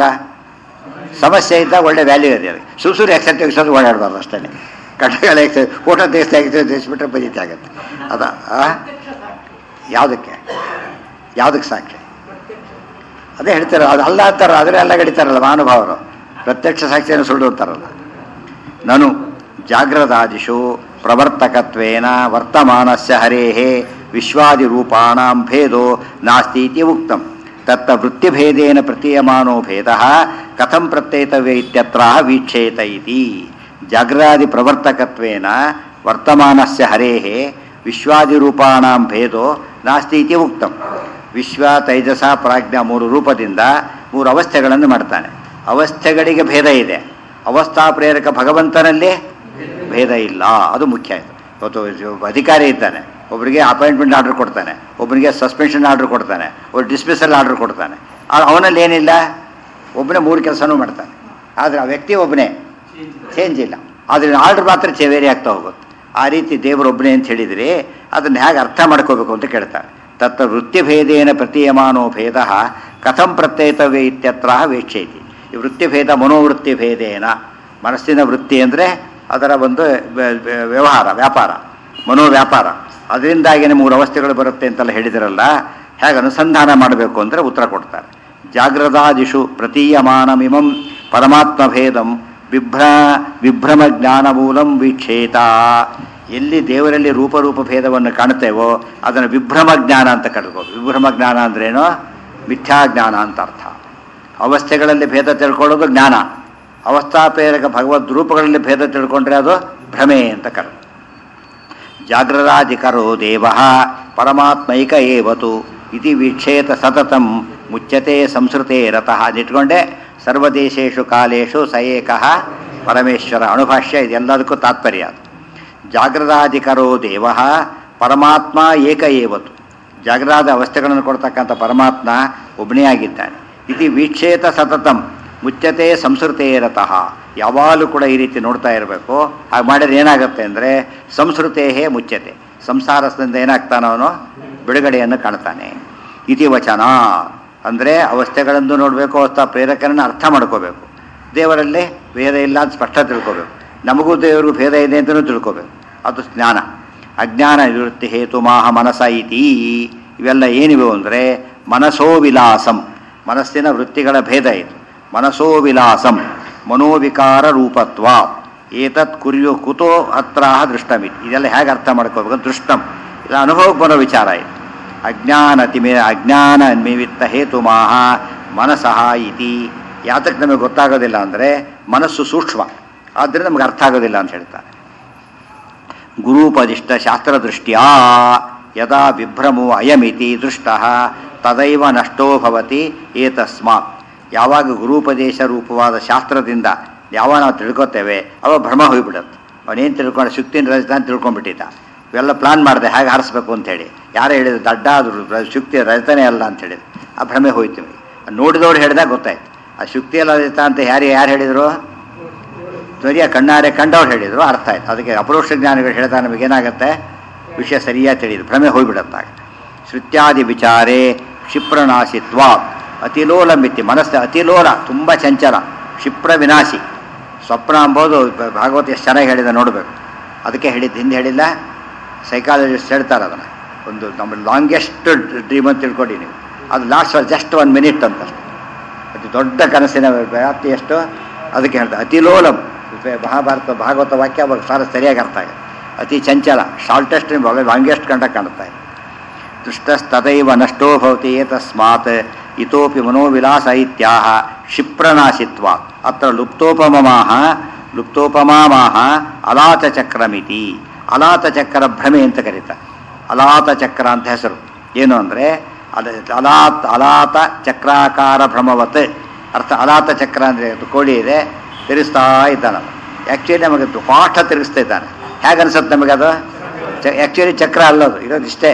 ಸಮಸ್ಯೆ ಇದ್ದಾಗ ಒಳ್ಳೆ ವ್ಯಾಲ್ಯೂ ಇದೆ ಅದಕ್ಕೆ ಸುಸೂರು ಎಕ್ಸೆಪ್ಟ್ ತೆಗಿಸೋದು ಓಡಾಡಬಾರ್ದು ಅಷ್ಟೇ ಕಟ್ಟಗಳ ಎಕ್ಸೆಪ್ಟ್ ಫೋಟೋ ತೆಗಿಸ್ತಾ ತೆಗಿಸ್ಬಿಟ್ರೆ ಬದೀತಿ ಆಗುತ್ತೆ ಅದ ಆ? ಯಾವುದಕ್ಕೆ ಯಾವುದಕ್ಕೆ ಸಾಕ್ಷಿ ಅದೇ ಹೇಳ್ತಾರೆ ಅದು ಅಲ್ಲ ಅಂತಾರ ಆದರೆ ಎಲ್ಲ ಗಡಿತಾರಲ್ಲ ಮಹಾನುಭಾವರು ಪ್ರತ್ಯಕ್ಷ ಸಾಕ್ಷಿಯನ್ನು ಸುಳ್ಳು ಅಂತಾರಲ್ಲ ನನು ಜಾಗ್ರದಾದಿಷು ಪ್ರವರ್ತಕತ್ವೇನ ವರ್ತಮಾನಸ್ಯ ಹರೇಃ ವಿಶ್ವಾದಿರೂಪಾಣಾಂ ಭೇದೋ ನಾಸ್ತಿ ಇತಿ ಉಕ್ತಂ ತತ್ತ ವೃತ್ತಿಭೇದೇನ ಪ್ರತೀಯಮಾನೋ ಭೇದಃ ಕಥಂ ಪ್ರತ್ಯೇತವ್ಯ ಇತ್ಯತ್ರ ವೀಕ್ಷೇತ ಇತಿ ಜಾಗ್ರಾದಿ ಪ್ರವರ್ತಕತ್ವೇನ ವರ್ತಮಾನಸ್ಯ ಹರೇಃ ವಿಶ್ವಾದಿರೂಪಾಣಾಂ ಭೇದೋ ನಾಸ್ತಿ ಇತಿ ಉಕ್ತಂ ವಿಶ್ವ ತೈಜಸ ಪ್ರಾಜ್ಞಾ ಮೂರು ರೂಪದಿಂದ ಮೂರು ಅವಸ್ಥೆಗಳನ್ನು ಮಾಡ್ತಾನೆ ಅವಸ್ಥೆಗಳಿಗೆ ಭೇದ ಇದೆ ಅವಸ್ಥಾ ಪ್ರೇರಕ ಭಗವಂತನಲ್ಲಿ ಭೇದ ಇಲ್ಲ ಅದು ಮುಖ್ಯ ಇದು ಇವತ್ತು ಒಬ್ಬ ಅಧಿಕಾರಿ ಇದ್ದಾನೆ ಒಬ್ಬರಿಗೆ ಅಪಾಯಿಂಟ್ಮೆಂಟ್ ಆರ್ಡರ್ ಕೊಡ್ತಾನೆ ಒಬ್ಬನಿಗೆ ಸಸ್ಪೆನ್ಷನ್ ಆರ್ಡರ್ ಕೊಡ್ತಾನೆ ಒಬ್ಬ ಡಿಸ್ಮಿಸಲ್ ಆರ್ಡರ್ ಕೊಡ್ತಾನೆ ಆ- ಅವನಲ್ಲಿ ಏನಿಲ್ಲ ಒಬ್ಬನೇ ಮೂರು ಕೆಲಸನೂ ಮಾಡ್ತಾನೆ ಆದರೆ ಆ ವ್ಯಕ್ತಿ ಒಬ್ಬನೇ ಚೇಂಜ್ ಇಲ್ಲ ಆದರೆ ಆರ್ಡರ್ ಮಾತ್ರ ಚೇ ವೇರಿ ಆಗ್ತಾ ಹೋಗುತ್ತೆ ಆ ರೀತಿ ದೇವರೊಬ್ಬನೇ ಅಂತ ಹೇಳಿದರೆ ಅದನ್ನು ಹೇಗೆ ಅರ್ಥ ಮಾಡ್ಕೋಬೇಕು ಅಂತ ಕೇಳ್ತಾರೆ ತತ್ತ ವೃತ್ತಿಭೇದೇನ ಪ್ರತೀಯಮಾನೋ ಭೇದ ಕಥಂ ಪ್ರತ್ಯೇತವ್ಯ ಇತ್ಯತ್ರ ವೇಕ್ಷೇತಿ ಈ ವೃತ್ತಿಭೇದ ಮನೋವೃತ್ತಿ ಭೇದೇನ ಮನಸ್ಸಿನ ವೃತ್ತಿ ಅಂದರೆ ಅದರ ಒಂದು ವ್ಯ- ವ್ಯ- ವ್ಯವಹಾರ ವ್ಯಾಪಾರ ಮನೋವ್ಯಾಪಾರ ಅದರಿಂದಾಗಿನೇ ಮೂರು ಅವಸ್ಥೆಗಳು ಬರುತ್ತೆ ಅಂತೆಲ್ಲ ಹೇಳಿದಿರಲ್ಲ ಹೇಗೆ ಅನುಸಂಧಾನ ಮಾಡಬೇಕು ಅಂದರೆ ಉತ್ತರ ಕೊಡ್ತಾರೆ ಜಾಗ್ರದಾದಿಷು ಪ್ರತೀಯಮಾನಮಿಮಂ ಪರಮಾತ್ಮಭೇದಂ ವಿಭ್ರ ವಿಭ್ರಮ ಜ್ಞಾನ ಮೂಲಂ ವೀಕ್ಷೇತ ಎಲ್ಲಿ ದೇವರಲ್ಲಿ ರೂಪರೂಪ ಭೇದವನ್ನು ಕಾಣುತ್ತೇವೋ ಅದನ್ನು ವಿಭ್ರಮ ಜ್ಞಾನ ಅಂತ ಕಟ್ಕೋದು ವಿಭ್ರಮ ಜ್ಞಾನ ಅಂದ್ರೇನು ಮಿಥ್ಯಾ ಜ್ಞಾನ ಅಂತ ಅರ್ಥ ಅವಸ್ಥೆಗಳಲ್ಲಿ ಭೇದ ತಿಳ್ಕೊಳ್ಳೋದು ಜ್ಞಾನ ಅವಸ್ಥಾಪೇರಕ ಭಗವದ್ ರೂಪಗಳಲ್ಲಿ ಭೇದ ತಿಳ್ಕೊಂಡ್ರೆ ಅದು ಭ್ರಮೆ ಅಂತ ಕರೆದು ಜಾಗ್ರದಾಧಿಕರೋ ದೇವ ಪರಮಾತ್ಮೈಕ ಏವತು ಇತಿ ವೀಕ್ಷೇತ ಸತತಂ ಮುಚ್ಚತೆ ಸಂಸ್ಕೃತೆ ರತಃ ನಿಟ್ಕೊಂಡೆ ಸರ್ವದೇಶೇಶು ಕಾಲೇಶು ಸ ಏಕಃ ಪರಮೇಶ್ವರ ಅಣುಭಾಷ್ಯ ಇದೆಲ್ಲದಕ್ಕೂ ತಾತ್ಪರ್ಯ ಅದು ಜಾಗ್ರದಾಧಿಕರೋ ದೇವ ಪರಮಾತ್ಮ ಏಕ ಏವತು ಜಾಗ್ರದ ಅವಸ್ಥೆಗಳನ್ನು ಕೊಡ್ತಕ್ಕಂಥ ಪರಮಾತ್ಮ ಒಬ್ಬನೇ ಆಗಿದ್ದಾನೆ ಇತಿ ವೀಕ್ಷೇತ ಸತತಂ ಮುಚ್ಚತೆ ಸಂಸ್ಕೃತೇ ರತಃ ಯಾವಾಗಲೂ ಕೂಡ ಈ ರೀತಿ ನೋಡ್ತಾ ಇರಬೇಕು ಹಾಗೆ ಮಾಡಿದ್ರೆ ಏನಾಗುತ್ತೆ ಅಂದರೆ ಸಂಸ್ಕೃತೇಹೇ ಮುಚ್ಚತೆ ಸಂಸಾರದಿಂದ ಏನಾಗ್ತಾನೋ ಅವನು ಬಿಡುಗಡೆಯನ್ನು ಕಾಣ್ತಾನೆ ಇತಿ ವಚನ ಅಂದರೆ ಅವಸ್ಥೆಗಳನ್ನು ನೋಡಬೇಕು ಅವಸ್ಥಾ ಪ್ರೇರಕರನ್ನು ಅರ್ಥ ಮಾಡ್ಕೋಬೇಕು ದೇವರಲ್ಲಿ ಭೇದ ಇಲ್ಲ ಅಂತ ಸ್ಪಷ್ಟ ತಿಳ್ಕೋಬೇಕು ನಮಗೂ ದೇವರು ಭೇದ ಇದೆ ಅಂತಲೂ ತಿಳ್ಕೋಬೇಕು ಅದು ಜ್ಞಾನ ಅಜ್ಞಾನ ನಿವೃತ್ತಿ ಹೇತು ಮಾಹ ಮನಸ ಇತಿ ಇವೆಲ್ಲ ಏನಿವೆ ಅಂದರೆ ಮನಸೋ ವಿಲಾಸಂ ಮನಸ್ಸಿನ ವೃತ್ತಿಗಳ ಭೇದ ಇದು ಮನಸೋ ವಿಲಾಸಂ ಮನೋವಿಕಾರ ರೂಪತ್ವ ಏತತ್ ಕುರಿಯೋ ಕುತೋ ಅತ್ರ ದೃಷ್ಟಮಿತಿ ಇದೆಲ್ಲ ಹೇಗೆ ಅರ್ಥ ಮಾಡ್ಕೋಬೇಕು ದೃಷ್ಟಂ ಇದು ಅನುಭವಕ್ಕೆ ಬರೋ ವಿಚಾರ ಇದು ಅಜ್ಞಾನ ತಿಮಿ ಅಜ್ಞಾನ ನಿಮಿತ್ತ ಹೇತು ಮಾಹ ಮನಸಃ ಇತಿ ಯಾತಕ್ಕೆ ನಮಗೆ ಗೊತ್ತಾಗೋದಿಲ್ಲ ಅಂದರೆ ಮನಸ್ಸು ಸೂಕ್ಷ್ಮ ಆದ್ದರಿಂದ ನಮಗೆ ಅರ್ಥ ಆಗೋದಿಲ್ಲ ಅಂತ ಹೇಳ್ತಾರೆ ಗುರೂಪದಿಷ್ಟ ಶಾಸ್ತ್ರದೃಷ್ಟ್ಯಾ ಯದಾ ವಿಭ್ರಮೋ ಅಯಮಿತಿ ದೃಷ್ಟ ತದೈವ ನಷ್ಟೋ ಭವತಿ ಏತಸ್ಮಾತ್ ಯಾವಾಗ ಗುರೂಪದೇಶ ರೂಪವಾದ ಶಾಸ್ತ್ರದಿಂದ ಯಾವಾಗ ನಾವು ತಿಳ್ಕೊತೇವೆ ಅವಾಗ ಭ್ರಮ ಹೋಗ್ಬಿಡುತ್ತೆ ಅವನೇನು ತಿಳ್ಕೊಂಡು ಶುಕ್ತಿನ ರಜತ ಅಂತ ತಿಳ್ಕೊಂಡ್ಬಿಟ್ಟಿದ್ದ ಇವೆಲ್ಲ ಪ್ಲಾನ್ ಮಾಡಿದೆ ಹೇಗೆ ಹಾರಿಸ್ಬೇಕು ಅಂತ ಹೇಳಿ ಯಾರು ಹೇಳಿದ್ರು ದಡ್ಡ ಆದರು ಶುಕ್ತಿ ರಜತನೇ ಅಲ್ಲ ಅಂತ ಹೇಳಿದ್ರು ಆ ಭ್ರಮೆ ಹೋಯ್ತು ನೋಡಿದವ್ರು ಹೇಳಿದಾಗ ಗೊತ್ತಾಯ್ತು ಆ ಶುಕ್ತಿ ಅಲ್ಲ ರಜತ ಅಂತ ಯಾರು ಯಾರು ಹೇಳಿದರು ಧ್ವರಿಯ ಕಣ್ಣಾರೆ ಕಂಡವ್ರು ಹೇಳಿದರು ಅರ್ಥ ಆಯ್ತು ಅದಕ್ಕೆ ಅಪರೋಕ್ಷ ಜ್ಞಾನಿಗಳು ಹೇಳಿದಾಗ ನಮಗೇನಾಗುತ್ತೆ ವಿಷಯ ಸರಿಯಾಗಿ ತಿಳಿದು ಭ್ರಮೆ ಹೋಗ್ಬಿಡತ್ತಾಗ ಶ್ರುತ್ಯಾದಿ ವಿಚಾರೇ ಕ್ಷಿಪ್ರನಾಶಿತ್ವ ಅತಿಲೋಲ ಮಿತಿ ಮನಸ್ಸು ಅತಿಲೋಲ ತುಂಬ ಚಂಚಲ ಕ್ಷಿಪ್ರ ವಿನಾಶಿ ಸ್ವಪ್ನ ಅಂಬೋದು ಬ- ಭಾಗವತ ಎಷ್ಟು ಚೆನ್ನಾಗಿ ಹೇಳಿದ ನೋಡಬೇಕು ಅದಕ್ಕೆ ಹೇಳಿದ್ದು ಹಿಂದೆ ಹೇಳಿಲ್ಲ ಸೈಕಾಲಜಿಸ್ಟ್ ಹೇಳ್ತಾರೆ ಅದನ್ನು ಒಂದು ನಮ್ಮ ಲಾಂಗೆಸ್ಟ್ ಡ್ರೀಮ್ ಅಂತ ತಿಳ್ಕೊಂಡು ನೀವು ಅದು ಲಾಸ್ಟ್ ಜಸ್ಟ್ ಒನ್ ಮಿನಿಟ್ ಅಂತ ಅಷ್ಟೆ ಅತಿ ದೊಡ್ಡ ಕನಸಿನ ವ್ಯಾಪ್ತಿ ಎಷ್ಟು ಅದಕ್ಕೆ ಹೇಳ್ತಾರೆ ಅತಿಲೋಲಂ ಉಪ- ಮಹಾಭಾರತ ಭಾಗವತ ವಾಕ್ಯ ಅವಾಗ ಸಾರ ಸರಿಯಾಗಿ ಅರ್ಥ ಆಗಿದೆ ಅತಿ ಚಂಚಲ ಶಾರ್ಟೆಸ್ಟ್ ಲಾಂಗೆಸ್ಟ್ ಕಂಡ ಕಾಣುತ್ತಾ ಇದೆ ದೃಷ್ಟಸ್ತದೈವ ನಷ್ಟೋ ಭವತಿ ಏತಸ್ಮಾತ್ ಇತೋಪಿ ಮನೋವಿಲಾಸ ಇತ್ಯಾಹ ಕ್ಷಿಪ್ರನಾಶಿತ್ವ ಅತ್ರ ಲುಪ್ತೋಪಮಮಾಹ ಲುಪ್ತೋಪಮಾಮಾಹ ಅಲಾತಚಕ್ರಮಿತಿ ಅಲಾತಚಕ್ರ ಭ್ರಮೆ ಅಂತ ಕರೀತಾರೆ ಅಲಾತಚಕ್ರ ಅಂತ ಹೆಸರು ಏನು ಅಂದರೆ ಅಲ ಅಲಾತ್ ಅಲಾತ ಚಕ್ರಾಕಾರ ಭ್ರಮವತ್ ಅರ್ಥ ಅಲಾತ ಚಕ್ರ ಅಂದರೆ ಅದು ಕೋಳಿ ಇದೆ ತಿರುಗಿಸ್ತಾ ಇದ್ದಾನೆ ಆ್ಯಕ್ಚುಲಿ ನಮಗೆ ಫಾಸ್ಟ್ ತಿರುಗಿಸ್ತಾ ಇದ್ದಾನೆ ಹೇಗೆ ಅನ್ಸುತ್ತೆ ನಮಗೆ ಅದು ಆ್ಯಕ್ಚುಲಿ ಚಕ್ರ ಅಲ್ಲದು ಇರೋದು ಇಷ್ಟೇ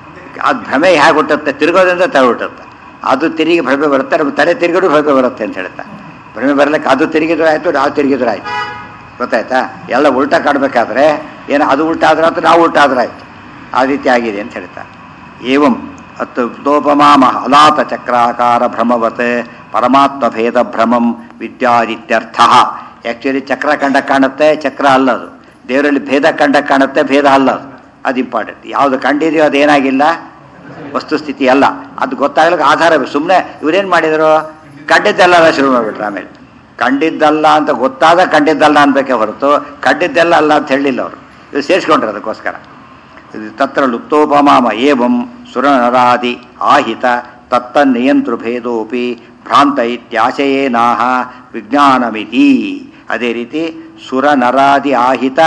ಅದು ಭ್ರಮೆ ಹೇಗೆ ಹುಟ್ಟುತ್ತೆ ತಿರುಗೋದ್ರಿಂದ ತಲೆ ಹುಟ್ಟುತ್ತೆ ಅದು ತಿರುಗಿ ಭ್ರಮೆ ಬರುತ್ತೆ ನಮ್ಮ ತಲೆ ತಿರುಗಿದ್ರು ಭ್ರಮೆ ಬರುತ್ತೆ ಅಂತ ಹೇಳ್ತಾ ಭ್ರಮೆ ಬರಲಿಕ್ಕೆ ಅದು ತಿರುಗಿದ್ರು ಆಯಿತು ನಾವು ತಿರುಗಿದ್ರು ಆಯಿತು ಗೊತ್ತಾಯ್ತಾ ಎಲ್ಲ ಉಲ್ಟಾ ಕಾಡಬೇಕಾದ್ರೆ ಏನು ಅದು ಉಲ್ಟಾ ಆದ್ರೆ ಆಯ್ತು ನಾವು ಉಲ್ಟಾ ಆದ್ರೆ ಆಯಿತು ಆ ರೀತಿ ಆಗಿದೆ ಅಂತ ಹೇಳ್ತಾ ಏವಂ ಅತ್ತು ದೋಪಮಾಮ ಅಲಾತ ಚಕ್ರಾಕಾರ ಭ್ರಮವತ್ ಪರಮಾತ್ಮ ಭೇದ ಭ್ರಮಂ ವಿದ್ಯಾದಿತ್ಯರ್ಥ ಆ್ಯಕ್ಚುಲಿ ಚಕ್ರ ಕಂಡ ಕಾಣುತ್ತೆ ಚಕ್ರ ಅಲ್ಲದು ದೇವರಲ್ಲಿ ಭೇದ ಕಂಡ ಕಾಣುತ್ತೆ ಭೇದ ಅಲ್ಲದು ಅದು ಇಂಪಾರ್ಟೆಂಟ್ ಯಾವುದು ಕಂಡಿದೆಯೋ ಅದೇನಾಗಿಲ್ಲ ವಸ್ತುಸ್ಥಿತಿ ಅಲ್ಲ ಅದು ಗೊತ್ತಾಗ್ಲಿಕ್ಕೆ ಆಧಾರ ಸುಮ್ಮನೆ ಇವರೇನು ಮಾಡಿದರು ಕಂಡಿದ್ದಲ್ಲ ಶುರು ಮಾಡಿಬಿಟ್ರು ಆಮೇಲೆ ಕಂಡಿದ್ದಲ್ಲ ಅಂತ ಗೊತ್ತಾದ ಕಂಡಿದ್ದಲ್ಲ ಅನ್ಬೇಕೇ ಹೊರತು ಕಂಡಿದ್ದೆಲ್ಲ ಅಲ್ಲ ಅಂತ ಹೇಳಿಲ್ಲ ಅವರು ಇದು ಸೇರಿಸ್ಕೊಂಡ್ರು ಅದಕ್ಕೋಸ್ಕರ ಇದು ತತ್ರ ಲುಪ್ತೋಪಮಾಮ ಏವಂ ಸುರನರಾದಿ ಆಹಿತ ತತ್ತನ್ನಿಯಂತೃಭೇದೋಪಿ ಭ್ರಾಂತ ಇತ್ಯಾಶಯೇನಾಹ ವಿಜ್ಞಾನಮಿತಿ ಅದೇ ರೀತಿ ಸುರನರಾದಿ ಆಹಿತ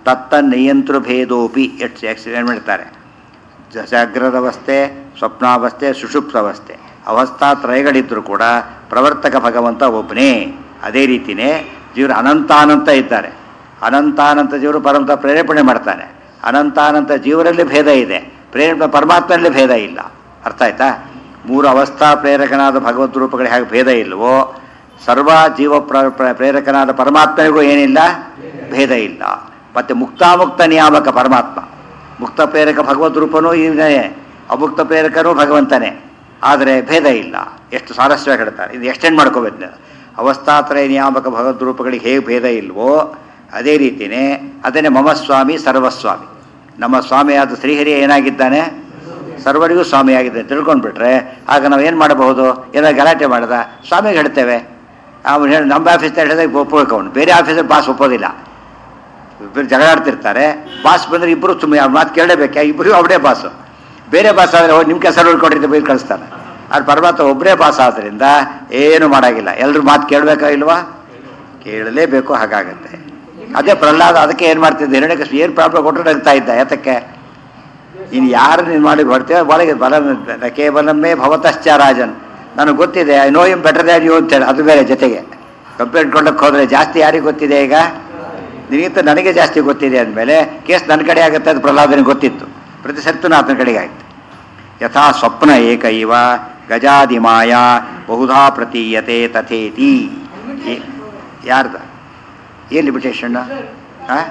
ತತ್ತನ್ನಿಯಂತೃಭೇದೋಪಿ ಎಷ್ಟು ಎಕ್ಸ್ಪ್ಲೇನ್ ಮಾಡ್ತಾರೆ ಜ- ಜಾಗ್ರದವಸ್ಥೆ ಸ್ವಪ್ನಾವಸ್ಥೆ ಸುಷುಪ್ತಾವಸ್ಥೆ ಅವಸ್ಥಾ ತ್ರಯಗಳಿದ್ದರೂ ಕೂಡ ಪ್ರವರ್ತಕ ಭಗವಂತ ಒಬ್ಬನೇ ಅದೇ ರೀತಿಯೇ ಜೀವರು ಅನಂತಾನಂತ ಇದ್ದಾರೆ ಅನಂತಾನಂತ ಜೀವರು ಪರಮತ ಪ್ರೇರೇಪಣೆ ಮಾಡ್ತಾನೆ ಅನಂತಾನಂತ ಜೀವರಲ್ಲಿ ಭೇದ ಇದೆ ಪ್ರೇರೇಪಣೆ ಪರಮಾತ್ಮನಲ್ಲಿ ಭೇದ ಇಲ್ಲ ಅರ್ಥ ಆಯ್ತಾ ಮೂರು ಅವಸ್ಥಾ ಪ್ರೇರಕನಾದ ಭಗವದ್ ರೂಪಗಳು ಹೇಗೆ ಭೇದ ಇಲ್ವೋ ಸರ್ವ ಜೀವ ಪ್ರ- ಪ್ರ- ಪ್ರೇರಕನಾದ ಪರಮಾತ್ಮನಿಗೂ ಏನಿಲ್ಲ ಭೇದ ಇಲ್ಲ ಮತ್ತೆ ಮುಕ್ತಾಮುಕ್ತ ನಿಯಾಮಕ ಪರಮಾತ್ಮ ಮುಕ್ತ ಪ್ರೇರಕ ಭಗವದ್ ರೂಪನೂ ಇವನೇ ಅಮುಕ್ತ ಪ್ರೇರಕನೂ ಭಗವಂತನೇ ಆದರೆ ಭೇದ ಇಲ್ಲ ಎಷ್ಟು ಸಾರಸ್ಯವಾಗಿ ಹೇಳ್ತಾರೆ ಇದು ಎಕ್ಸ್ಟೆಂಡ್ ಮಾಡ್ಕೋಬೇಕು ನೀವು ಅವಸ್ಥಾತ್ರಯ ನಿಯಾಮಕ ಭಗವದ್ ರೂಪಗಳಿಗೆ ಹೇಗೆ ಭೇದ ಇಲ್ವೋ ಅದೇ ರೀತಿಯೇ ಅದನ್ನೇ ಮಮ ಸ್ವಾಮಿ ಸರ್ವಸ್ವಾಮಿ ನಮ್ಮ ಸ್ವಾಮಿಯಾದ ಶ್ರೀಹರಿ ಏನಾಗಿದ್ದಾನೆ ಸರ್ವರಿಗೂ ಸ್ವಾಮಿಯಾಗಿದೆ ತಿಳ್ಕೊಂಡ್ಬಿಟ್ರೆ ಆಗ ನಾವು ಏನು ಮಾಡಬಹುದು ಏನೋ ಗಲಾಟೆ ಮಾಡ್ದ ಸ್ವಾಮಿಗೆ ಹೇಳ್ತೇವೆ ಅವನು ಹೇಳಿ ನಮ್ಮ ಆಫೀಸ್ನಲ್ಲಿ ಹೇಳಿದಾಗ ಒಪ್ಪಿಕೊಂಡು ಬೇರೆ ಆಫೀಸಲ್ಲಿ ಬಾಸ್ ಒಪ್ಪೋದಿಲ್ಲ ಇಬ್ಬರು ಜಗಳಾಡ್ತಿರ್ತಾರೆ ಬಾಸ್ ಬಂದರೆ ಇಬ್ಬರು ಸುಮ್ಮನೆ ಅವ್ರ ಮಾತು ಕೇಳಲೇಬೇಕು ಇಬ್ಬರಿಗೂ ಅವಡೇ ಬಾಸು ಬೇರೆ ಬಾಸ್ ಆದರೆ ಹೋಗಿ ನಿಮ್ಮ ಕೆಲಸ ಉಳ್ಕೊಂಡಿದ್ದೆ ಬೈದು ಕಳಿಸ್ತಾನೆ ಆದ್ರೆ ಪರಮಾತ್ಮ ಒಬ್ಬರೇ ಬಾಸ್ ಆದ್ದರಿಂದ ಏನು ಮಾಡೋಂಗಿಲ್ಲ ಎಲ್ಲರೂ ಮಾತು ಕೇಳಬೇಕಾ ಇಲ್ವಾ ಕೇಳಲೇಬೇಕು ಹಾಗಾಗತ್ತೆ ಅದೇ ಪ್ರಹ್ಲಾದ ಅದಕ್ಕೆ ಏನು ಮಾಡ್ತಿದ್ದೆ ಹಿರಣ್ಯಕೃಷ್ಣ ಏನು ಪ್ರಾಬ್ಲಮ್ ಕೊಟ್ಟರು ನಗ್ತಾ ಇದ್ದ ಯಾತಕ್ಕೆ ಇನ್ನು ಯಾರು ನೀನು ಮಾಡಿ ಬರ್ತೀವ ಒಳಗೆ ಬಲ ಕೇವಲಮ್ಮೇ ಭವತಶ್ಚ ರಾಜನ್ ನನಗೆ ಗೊತ್ತಿದೆ I know I'm better than you ಅಂತೇಳಿ ಅದು ಬೇರೆ ಜೊತೆಗೆ ಕಂಪ್ಲೇಂಟ್ ಕೊಡಕ್ಕೆ ಹೋದರೆ ಜಾಸ್ತಿ ಯಾರಿಗೆ ಗೊತ್ತಿದೆ ಈಗ ನಿನಗಿಂತ ನನಗೆ ಜಾಸ್ತಿ ಗೊತ್ತಿದೆ ಅಂದಮೇಲೆ ಕೇಸ್ ನನ್ನ ಕಡೆ ಆಗುತ್ತೆ ಅದು ಪ್ರಹ್ಲಾದನಿಗೆ ಗೊತ್ತಿತ್ತು ಪ್ರತಿ ಸತ್ತು ಆತನ ಕಡೆಗೆ ಆಯ್ತು ಯಥಾ ಸ್ವಪ್ನ ಏಕ ಇವ ಗಜಾದಿಮಾಯ ಬಹುಧಾ ಪ್ರತೀಯತೆ ತಥೇತಿ ಏ- ಯಾರ್ದ ಏನು ಲಿಮಿಟೇಷನ್ ಹಾಂ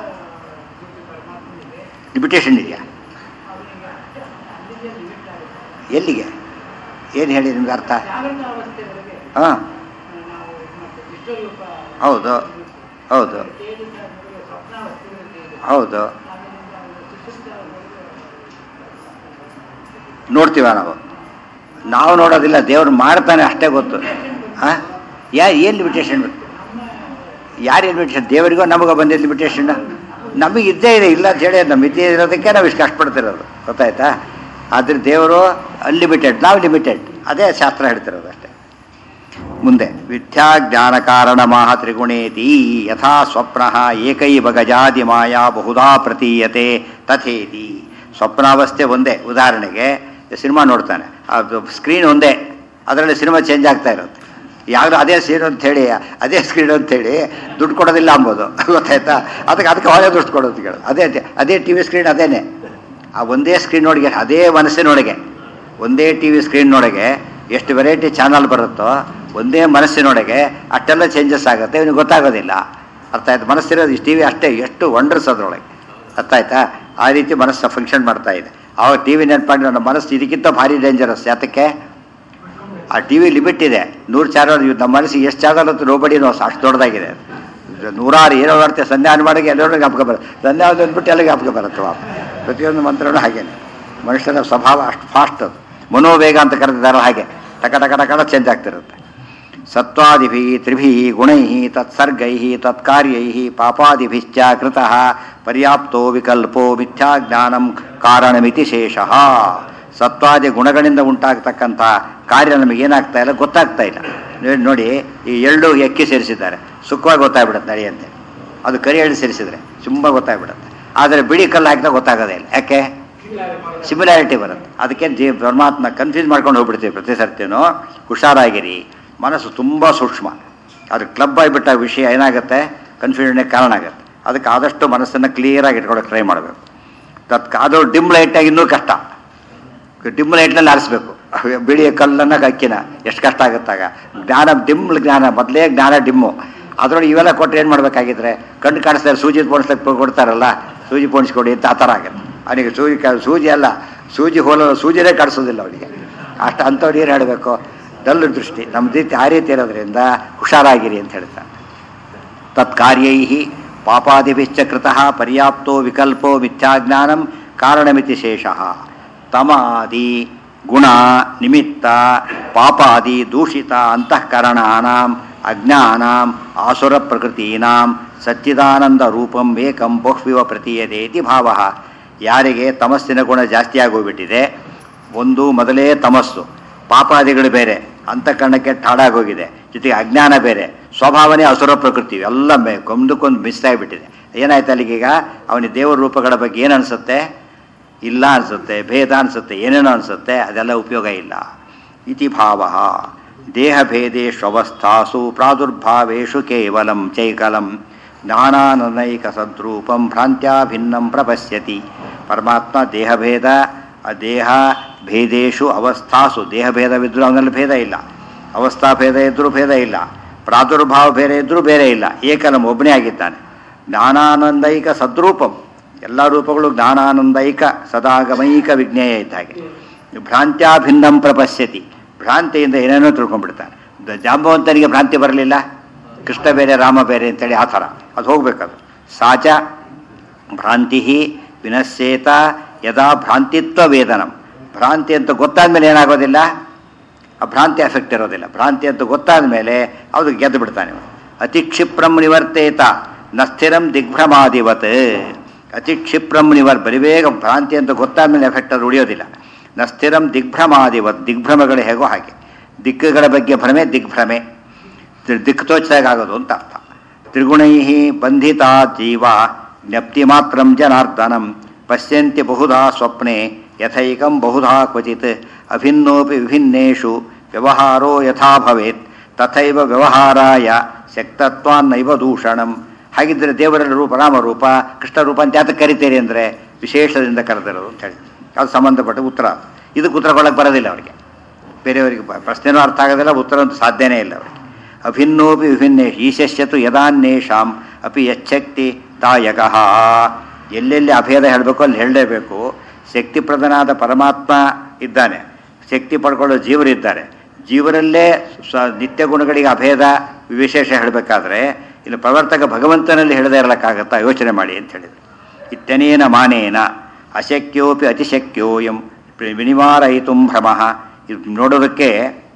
ಲಿಮಿಟೇಷನ್ ಇದೆಯಾ ಎಲ್ಲಿಗೆ ಏನು ಹೇಳಿ ನಿಮ್ಗೆ ಅರ್ಥ ಹಾಂ ಹೌದು ಹೌದು ಹೌದು ನೋಡ್ತೀವ ನಾವು ನಾವು ನೋಡೋದಿಲ್ಲ ದೇವ್ರು ಮಾಡ್ತಾನೆ ಅಷ್ಟೇ ಗೊತ್ತು ಹಾಂ ಯಾ ಏನು ಲಿಮಿಟೇಷನ್ ಯಾರು ಲಿಮಿಟೇಷನ್ ದೇವರಿಗೋ ನಮಗೋ ಬಂದಿದ್ದು ಲಿಮಿಟೇಷನ್ ನಮಗೆ ಇದ್ದೇ ಇದೆ ಇಲ್ಲ ಅಂತ ಹೇಳಿ ನಮ್ಮ ಇದ್ದೇ ಇರೋದಕ್ಕೆ ನಾವು ಇಷ್ಟು ಕಷ್ಟಪಡ್ತಿರೋದು ಗೊತ್ತಾಯ್ತಾ ಆದ್ರೆ ದೇವರು ಅನ್ಲಿಮಿಟೆಡ್ ನಾವು ಲಿಮಿಟೆಡ್ ಅದೇ ಶಾಸ್ತ್ರ ಹೇಳ್ತಿರೋದು ಅಷ್ಟೇ ಮುಂದೆ ವಿದ್ಯಾ ಜ್ಞಾನ ಕಾರಣ ಮಾಹ ತ್ರಿಗುಣೇತಿ ಯಥಾ ಸ್ವಪ್ನ ಏಕೈವ ಗಜಾದಿ ಮಾಯಾ ಬಹುಧಾ ಪ್ರತೀಯತೆ ತಥೇತಿ ಸ್ವಪ್ನಾವಸ್ಥೆ ಒಂದೇ ಉದಾಹರಣೆಗೆ ಸಿನಿಮಾ ನೋಡ್ತಾನೆ ಅದು ಸ್ಕ್ರೀನ್ ಒಂದೇ ಅದರಲ್ಲಿ ಸಿನಿಮಾ ಚೇಂಜ್ ಆಗ್ತಾ ಇರುತ್ತೆ ಯಾರು ಅದೇ ಸ್ಕ್ರೀನ್ ಅಂತ ಹೇಳಿ ಅದೇ ಸ್ಕ್ರೀನ್ ಅಂತ ಹೇಳಿ ದುಡ್ಡು ಕೊಡೋದಿಲ್ಲ ಅಂಬೋದು ಗೊತ್ತಾಯ್ತಾ ಅದಕ್ಕೆ ಅದಕ್ಕೆ ಒಳ್ಳೆ ದುಡ್ಡು ಕೊಡೋದು ಕೇಳು ಅದೇ ಅದೇ ಟಿ ವಿ ಸ್ಕ್ರೀನ್ ಅದೇನೆ ಆ ಒಂದೇ ಸ್ಕ್ರೀನ್ ನೋಡಿಗೆ ಅದೇ ಮನಸ್ಸಿನೊಳಗೆ ಒಂದೇ ಟಿ ವಿ ಸ್ಕ್ರೀನ್ನೊಳಗೆ ಎಷ್ಟು ವೆರೈಟಿ ಚಾನಲ್ ಬರುತ್ತೋ ಒಂದೇ ಮನಸ್ಸಿನೊಳಗೆ ಅಷ್ಟೆಲ್ಲ ಚೇಂಜಸ್ ಆಗುತ್ತೆ ಇವನಿಗೆ ಗೊತ್ತಾಗೋದಿಲ್ಲ ಅರ್ಥ ಆಯ್ತು ಮನಸ್ಸಿರೋದು ಟಿ ವಿ ಅಷ್ಟೇ ಎಷ್ಟು ವಂಡರ್ಸ್ ಅದರೊಳಗೆ ಅರ್ಥ ಆಯ್ತಾ ಆ ರೀತಿ ಮನಸ್ಸು ಫಂಕ್ಷನ್ ಮಾಡ್ತಾ ಇದೆ ಆವಾಗ ಟಿ ವಿ ನೆನಪಾಗಿ ನನ್ನ ಮನಸ್ಸು ಇದಕ್ಕಿಂತ ಭಾರಿ ಡೇಂಜರಸ್ ಯಾತಕ್ಕೆ ಆ ಟಿ ವಿ ಲಿಮಿಟ್ ಇದೆ ನೂರು ಚಾನಲ್ ನಮ್ಮ ಮನಸ್ಸಿಗೆ ಎಷ್ಟು ಚಾನಲ್ ಅಂತ ನೋಬಡಿ ನೋ ಅಷ್ಟು ದೊಡ್ಡದಾಗಿದೆ ಇದು ನೂರಾರು ಏನೋ ಬರುತ್ತೆ ಸಂಧ್ಯಾನ ಮಾಡಿಗೆ ಎಲ್ಲರೂ ಜ್ಞಾಪಕ ಬರುತ್ತೆ ಸಂಧ್ಯಾನ ಅಂದ್ಬಿಟ್ಟು ಎಲ್ಲ ಜ್ಞಾಪಕ ಬರುತ್ತೆ ವಾಪ ಪ್ರತಿಯೊಂದು ಮಂತ್ರನೂ ಹಾಗೇನೆ ಮನುಷ್ಯನ ಸ್ವಭಾವ ಅಷ್ಟು ಫಾಸ್ಟ್ ಅದು ಮನೋವೇಗ ಅಂತ ಕರೆದಿದ್ದಾರೆ ಹಾಗೆ ಟಕ ಟಕ ಟಕ ಚೇಂಜ್ ಆಗ್ತಿರುತ್ತೆ ಸತ್ವಾದಿಭಿ ತ್ರಿಭಿ ಗುಣೈ ತತ್ಸರ್ಗೈ ತತ್ಕಾರ್ಯೈ ಪಾಪಾದಿಭಿಶ್ಚ ಕೃತಃ ಪರ್ಯಾಪ್ತೋ ವಿಕಲ್ಪೋ ಮಿಥ್ಯಾಜ್ಞಾನಂ ಕಾರಣಮಿತಿ ಶೇಷಃ ಸತ್ವಾದಿ ಗುಣಗಳಿಂದ ಉಂಟಾಗ್ತಕ್ಕಂಥ ಕಾರ್ಯ ನಮಗೆ ಏನಾಗ್ತಾ ಇಲ್ಲ ಗೊತ್ತಾಗ್ತಾ ಇಲ್ಲ ನೋಡಿ- ನೋಡಿ ಈ ಎಳ್ಳು ಎಕ್ಕಿ ಸೇರಿಸಿದ್ದಾರೆ ಸುಖವಾಗಿ ಗೊತ್ತಾಗ್ಬಿಡುತ್ತೆ ನಡೆಯಂತೆ ಅದು ಕರಿ ಎಳ್ಳು ಸೇರಿಸಿದ್ರೆ ತುಂಬ ಗೊತ್ತಾಗ್ಬಿಡುತ್ತೆ ಆದರೆ ಬಿಳಿ ಕಲ್ಲು ಹಾಕಿದಾಗ ಗೊತ್ತಾಗೋದೇ ಇಲ್ಲ ಯಾಕೆ ಸಿಮಿಲಾರಿಟಿ ಬರುತ್ತೆ ಅದಕ್ಕೆ ಜೀ ಪರಮಾತ್ಮ ಕನ್ಫ್ಯೂಸ್ ಮಾಡ್ಕೊಂಡು ಹೋಗ್ಬಿಡ್ತೀವಿ ಪ್ರತಿ ಸರ್ತಿನೂ ಹುಷಾರಾಗಿರಿ ಮನಸ್ಸು ತುಂಬ ಸೂಕ್ಷ್ಮ ಅದು ಕ್ಲಬ್ ಆಗಿಬಿಟ್ಟ ವಿಷಯ ಏನಾಗುತ್ತೆ ಕನ್ಫ್ಯೂಷನ್ಗೆ ಕಾರಣ ಆಗುತ್ತೆ ಅದಕ್ಕೆ ಆದಷ್ಟು ಮನಸ್ಸನ್ನು ಕ್ಲಿಯರಾಗಿ ಇಟ್ಕೊಳ್ಳೋಕೆ ಟ್ರೈ ಮಾಡಬೇಕು ತತ್ ಅದು ಡಿಮ್ ಲೈಟಾಗಿ ಇನ್ನೂ ಕಷ್ಟ ಡಿಮ್ ಲೈಟ್ನಲ್ಲಿ ಆರಿಸ್ಬೇಕು ಬಿಳಿಯ ಕಲ್ಲನ್ನ ಅಕ್ಕಿನ ಎಷ್ಟು ಕಷ್ಟ ಆಗುತ್ತಾಗ ಜ್ಞಾನ ಡಿಮ್ ಜ್ಞಾನ ಮೊದಲೇ ಜ್ಞಾನ ಡಿಮ್ಮು ಅದರೊಳಗೆ ಇವೆಲ್ಲ ಕೊಟ್ಟರೆ ಏನು ಮಾಡಬೇಕಾಗಿದ್ರೆ ಕಣ್ಣು ಕಾಣಿಸ್ತಾರೆ ಸೂಜಿ ಪೋಣಿಸ್ಲಿಕ್ಕೆ ಕೊಡ್ತಾರಲ್ಲ ಸೂಜಿ ಪೋಣಿಸ್ಕೊಡಿ ಅಂತ ಆ ಥರ ಆಗುತ್ತೆ ಅವನಿಗೆ ಸೂಜಿ ಕ ಸೂಜಿ ಅಲ್ಲ ಸೂಜಿ ಹೋಲ ಸೂಜಿನೇ ಕಾಣಿಸೋದಿಲ್ಲ ಅವನಿಗೆ ಅಷ್ಟು ಅಂಥವ್ರು ಏನು ಹೇಳಬೇಕು ಡಲ್ಲು ದೃಷ್ಟಿ ನಮ್ಮ ರೀತಿ ಆ ರೀತಿ ಇರೋದ್ರಿಂದ ಹುಷಾರಾಗಿರಿ ಅಂತ ಹೇಳ್ತಾರೆ ತತ್ಕಾರ್ಯೈ ಪಾಪಾದಿಭಿಶ್ಚ ಕೃತಃ ಪರ್ಯಾಪ್ತೋ ವಿಕಲ್ಪೋ ಮಿಥ್ಯಾಜ್ಞಾನಂ ಕಾರಣಮಿತಿ ಶೇಷಃ ತಮಾದಿ ಗುಣ ನಿಮಿತ್ತ ಪಾಪಾದಿ ದೂಷಿತ ಅಂತಃಕರಣಾನಾಂ ಅಜ್ಞಾನಾಂ ಆಸುರ ಪ್ರಕೃತೀನಾಂ ಸಚ್ಚಿದಾನಂದ ರೂಪಂ ಏಕಂ ಬಹುವಿವ ಪ್ರತೀಯತೆ ಇತಿ ಭಾವ ಯಾರಿಗೆ ತಮಸ್ಸಿನ ಗುಣ ಜಾಸ್ತಿ ಆಗೋಗ್ಬಿಟ್ಟಿದೆ ಒಂದು ಮೊದಲೇ ತಮಸ್ಸು ಪಾಪಾದಿಗಳು ಬೇರೆ ಅಂತಃಕರಣಕ್ಕೆ ಠಾಡಾಗೋಗಿದೆ ಜೊತೆಗೆ ಅಜ್ಞಾನ ಬೇರೆ ಸ್ವಭಾವನೆ ಅಸುರ ಪ್ರಕೃತಿ ಎಲ್ಲ ಮೇ ಒಂದಕ್ಕೊಂದು ಮಿಸ್ ಆಗಿಬಿಟ್ಟಿದೆ ಏನಾಯ್ತು ಅಲ್ಲಿಗೀಗ ಅವನಿಗೆ ದೇವರ ರೂಪಗಳ ಬಗ್ಗೆ ಏನು ಅನಿಸುತ್ತೆ ಇಲ್ಲ ಅನಿಸುತ್ತೆ ಭೇದ ಅನಿಸುತ್ತೆ ಏನೇನೋ ಅನಿಸುತ್ತೆ ಅದೆಲ್ಲ ಉಪಯೋಗ ಇಲ್ಲ ಇತಿ ಭಾವ ದೇಹಭೇದೇಷ್ವಸ್ಥಾಸು ಪ್ರಾದುರ್ಭಾವೇಶು ಕೇವಲಂ ಚೈಕಲಂ ಜ್ಞಾನಾನೈಕ ಸದ್ರೂಪಂ ಭ್ರಾಂತ್ಯಾ ಭಿನ್ನಂ ಪ್ರಪಶ್ಯತಿ ಪರಮಾತ್ಮ ದೇಹಭೇದ ಆ ದೇಹ ಭೇದೇಶು ಅವಸ್ಥಾಸು ದೇಹಭೇದವಿದ್ದರೂ ಅವನಲ್ಲಿ ಭೇದ ಇಲ್ಲ ಅವಸ್ಥಾ ಭೇದ ಇದ್ದರೂ ಭೇದ ಇಲ್ಲ ಪ್ರಾದುರ್ಭಾವ ಬೇರೆ ಇದ್ದರೂ ಬೇರೆ ಇಲ್ಲ ಏಕಲಂ ಒಬ್ಬನೇ ಆಗಿದ್ದಾನೆ ಜ್ಞಾನಾನಂದೈಕ ಸದ್ರೂಪಂ ಎಲ್ಲ ರೂಪಗಳು ಜ್ಞಾನಾನಂದೈಕ ಸದಾಗಮೈಕ ವಿಜ್ಞೇಯ ಇದ್ದ ಹಾಗೆ ಭ್ರಾಂತ್ಯಾ ಭಿನ್ನಂ ಪ್ರಪಶ್ಯತಿ ಭ್ರಾಂತಿಯಿಂದ ಏನೇನೋ ತಿಳ್ಕೊಂಡ್ಬಿಡ್ತಾನೆ ದ- ಜಾಂಬವಂತನಿಗೆ ಭ್ರಾಂತಿ ಬರಲಿಲ್ಲ ಕೃಷ್ಣ ಬೇರೆ ರಾಮ ಬೇರೆ ಅಂತೇಳಿ ಆ ಥರ ಅದು ಹೋಗ್ಬೇಕದು ಸಾಚ ಭ್ರಾಂತಿ ವಿನಶ್ಯೇತ ಯದಾ ಭ್ರಾಂತಿತ್ವ ವೇದನಂ ಭ್ರಾಂತಿ ಅಂತ ಗೊತ್ತಾದ ಮೇಲೆ ಏನಾಗೋದಿಲ್ಲ ಆ ಭ್ರಾಂತಿ ಎಫೆಕ್ಟ್ ಇರೋದಿಲ್ಲ ಭ್ರಾಂತಿ ಅಂತ ಗೊತ್ತಾದ ಮೇಲೆ ಅದು ಗೆದ್ದು ಬಿಡ್ತಾನೆ ಇವ. ಅತಿ ಕ್ಷಿಪ್ರಂ ನಿವರ್ತೇತ ನ ಸ್ಥಿರಂ ದಿಗ್ಭ್ರಮಾದಿವತ್ ಅತಿ ಕ್ಷಿಪ್ರಂ ನಿವರ್ ಬರಿ ಬೇಗ ಭ್ರಾಂತಿ ಅಂತ ಗೊತ್ತಾದ ಮೇಲೆ ಎಫೆಕ್ಟ್ ಅದು ಉಳಿಯೋದಿಲ್ಲ ನ ಸ್ಥಿರಂ ದಿಗ್ಭ್ರಮಾದಿವತ್ ದಿಗ್ಭ್ರಮಗಳು ಹೇಗೋ ಹಾಗೆ ದಿಕ್ಕುಗಳ ಬಗ್ಗೆ ಭ್ರಮೆ ದಿಗ್ಭ್ರಮೆ ದಿ- ದಿಕ್ಕು ತೋಚಿದಾಗ ಆಗೋದು ಅಂತ ಅರ್ಥ ತ್ರಿಗುಣೈ ಬಂಧಿತ ಜೀವ ಜ್ಞಪ್ತಿ ಮಾತ್ರಂ ಜನಾರ್ದನಂ ಪಶ್ಯಂತಿ ಬಹುಧಾ ಸ್ವಪ್ನೆ ಯಥೈಕಂ ಬಹುಧಾ ಕ್ವಚಿತ್ ಅಭಿನ್ನೋಪಿ ವಿಭಿನ್ನೇಷು ವ್ಯವಹಾರೋ ಯಥಾ ಭವೇತ್ ತಥೈವ ವ್ಯವಹಾರಾಯ ಶಕ್ತತ್ವಾನ್ನೈವ ದೂಷಣಂ ಹಾಗಿದ್ದರೆ ದೇವರ ರೂಪ ರಾಮರೂಪ ಕೃಷ್ಣ ರೂಪ ಅಂತ ಯಾತಕ್ಕೆ ಕರಿತೀರಿ ಅಂದರೆ ವಿಶೇಷದಿಂದ ಕರೆದಿರೋದು ಅಂತ ಹೇಳಿ ಅದು ಸಂಬಂಧಪಟ್ಟ ಉತ್ತರ ಇದಕ್ಕೆ ಉತ್ತರ ಕೊಡಕ್ಕೆ ಬರೋದಿಲ್ಲ ಅವರಿಗೆ ಬೇರೆಯವರಿಗೆ ಪ- ಪ್ರಶ್ನೆನೂ ಅರ್ಥ ಆಗೋದಿಲ್ಲ ಉತ್ತರ ಅಂತೂ ಸಾಧ್ಯನೇ ಇಲ್ಲ ಅವರಿಗೆ ಅಭಿನ್ನೋಪಿ ವಿಭಿನ್ನೇ ಈಶಸ್ಯತು ಯದಾನ್ಯೇಷಾಂ ಅಪಿ ಯಚ್ಛಕ್ತಿ ದಾಯಕಃ ಎಲ್ಲೆಲ್ಲಿ ಅಭೇದ ಹೇಳಬೇಕು ಅಲ್ಲಿ ಹೇಳಲೇಬೇಕು ಶಕ್ತಿ ಪ್ರಧಾನಾದ ಪರಮಾತ್ಮ ಇದ್ದಾನೆ ಶಕ್ತಿ ಪಡ್ಕೊಳ್ಳೋ ಜೀವರಿದ್ದಾರೆ ಜೀವರಲ್ಲೇ ಸ್ವ ನಿತ್ಯ ಗುಣಗಳಿಗೆ ಅಭೇದ ವಿಶೇಷ ಹೇಳಬೇಕಾದ್ರೆ ಇಲ್ಲಿ ಪ್ರವರ್ತಕ ಭಗವಂತನಲ್ಲಿ ಹೇಳದೇ ಇರಲಿಕ್ಕಾಗತ್ತಾ ಯೋಚನೆ ಮಾಡಿ ಅಂತ ಹೇಳಿದರು ಇತ್ಯನೇನ ಮಾನೇನ ಅಶಕ್ಯೋಪಿ ಅತಿಶಕ್ಯೋಯಂ ವಿನಿವಾರಯಿತು ಭ್ರಮ ಇದು ನೋಡೋದಕ್ಕೆ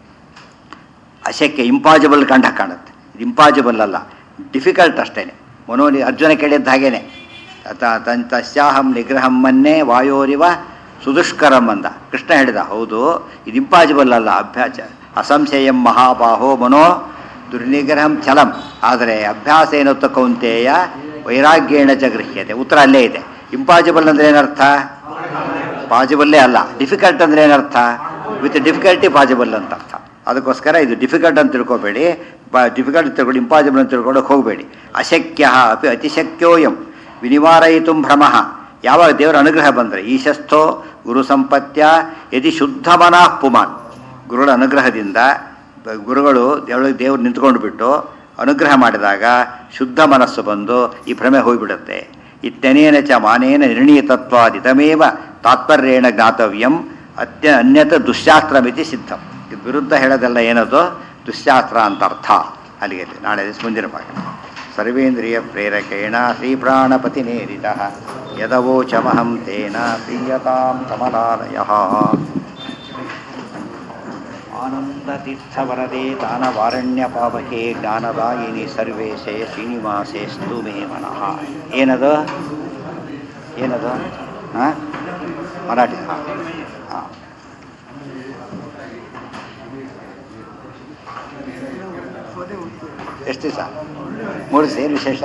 ಅಶಕ್ಯ ಇಂಪಾಸಿಬಲ್ ಕಂಡ ಕಾಣುತ್ತೆ ಇದು ಇಂಪಾಸಿಬಲ್ ಅಲ್ಲ ಡಿಫಿಕಲ್ಟ್ ಅಷ್ಟೇ ಮನೋನಿ ಅರ್ಜುನ ಕೇಳಿದ್ದ ಹಾಗೇನೆ ತ- ತನ್ ತಸ್ಯಾಹಂ ನಿಗ್ರಹಂ ಮನ್ನೆ ವಾಯೋರಿವ ಸುದುಷ್ಕರಂ ಅಂದ ಕೃಷ್ಣ ಹೇಳಿದ ಹೌದು ಇದು ಇಂಪಾಸಿಬಲ್ ಅಲ್ಲ ಅಭ್ಯಾಸ ಅಸಂಶಯಂ ಮಹಾಬಾಹೋ ಮನೋ ದುರ್ನಿಗ್ರಹಂ ಚಲಂ ಆದರೆ ಅಭ್ಯಾಸ ಏನೊತ್ತ ಕೌಂತೆಯ ವೈರಾಗ್ಯೇಣ ಚ ಗೃಹ್ಯತೆ ಉತ್ತರ ಅಲ್ಲೇ ಇದೆ ಇಂಪಾಸಿಬಲ್ ಅಂದ್ರೆ ಏನರ್ಥ ಪಾಸಿಬಲ್ಲೇ ಅಲ್ಲ ಡಿಫಿಕಲ್ಟ್ ಅಂದ್ರೆ ಏನರ್ಥ ವಿತ್ ಡಿಫಿಕಲ್ಟಿ ಪಾಸಿಬಲ್ ಅಂತ ಅರ್ಥ ಅದಕ್ಕೋಸ್ಕರ ಇದು ಡಿಫಿಕಲ್ಟ್ ಅಂತ ತಿಳ್ಕೊಬೇಡಿ ಬ ಡಿಫಿಕಲ್ಟ್ ತಿಳ್ಕೊಂಡು ಇಂಪಾಸಿಬಲ್ ಅಂತ ತಿಳ್ಕೊಳ್ಳೋಕೆ ಹೋಗಬೇಡಿ ಅಶಕ್ಯ ಅಪಿ ಅತಿಶಕ್ಯೋಯಂ ವಿನಿವಾರಯಿತು ಭ್ರಮ ಯಾವಾಗ ದೇವರ ಅನುಗ್ರಹ ಬಂದರೆ ಈಶಸ್ಥೋ ಗುರು ಸಂಪತ್ಯ ಯದಿ ಶುದ್ಧ ಮನಃ ಪುಮಾನ್ ಗುರುಗಳ ಅನುಗ್ರಹದಿಂದ ಬ- ಗುರುಗಳು ದೇವರಿಗೆ ದೇವ್ರು ನಿಂತ್ಕೊಂಡು ಬಿಟ್ಟು ಅನುಗ್ರಹ ಮಾಡಿದಾಗ ಶುದ್ಧ ಮನಸ್ಸು ಬಂದು ಈ ಭ್ರಮೆ ಹೋಗಿಬಿಡುತ್ತೆ ಇತ್ಯನೇನ ಚ ಮಾನೇನ ನಿರ್ಣೀತತ್ವಾದಿತಮೇವ ತಾತ್ಪರ್ಯೇಣ ಜ್ಞಾತವ್ಯಂ ಅತ್ಯ ಅನ್ಯತ ದುಶ್ಶಾಸ್ತ್ರಮಿತಿ ಸಿದ್ಧಂ ಇದು ವಿರುದ್ಧ ಹೇಳೋದೆಲ್ಲ ಏನದು ದುಶ್ಶಾಸ್ತ್ರ ಅಂತ ಅರ್ಥ ಅಲ್ಲಿಗೆ ಅಲ್ಲಿ. ನಾಳೆ ದಿವಸ ಮುಂದಿನ ಭಾಗ ಸರ್ವೇಂದ್ರಿಯ ಪ್ರೇರಕೇಣ ಶ್ರೀಪ್ರಾಣಪತಿ ನೇರಿತ ಯದವೋಚಮಹಂ ತೇನ ಪ್ರೀಯತಾಂ ಕಮಲಾಲಯ ಆನಂದತೀರ್ಥವರದೆ ದಾನವಾರಣ್ಯಪಾವಕೆ ಜ್ಞಾನದಾಯಿನಿ ಸರ್ವೇಶೇ ಶ್ರೀನಿವಾಸೇಸ್ತು ಮೇ ಮನಃ ಏನದು ಏನದು ಹಾಂ ಮರಾಠಿ ಹಾಂ ಹಾಂ ಎಷ್ಟು ದಿವಸ ಮೂರು ದಿವಸ ಏನು ವಿಶೇಷ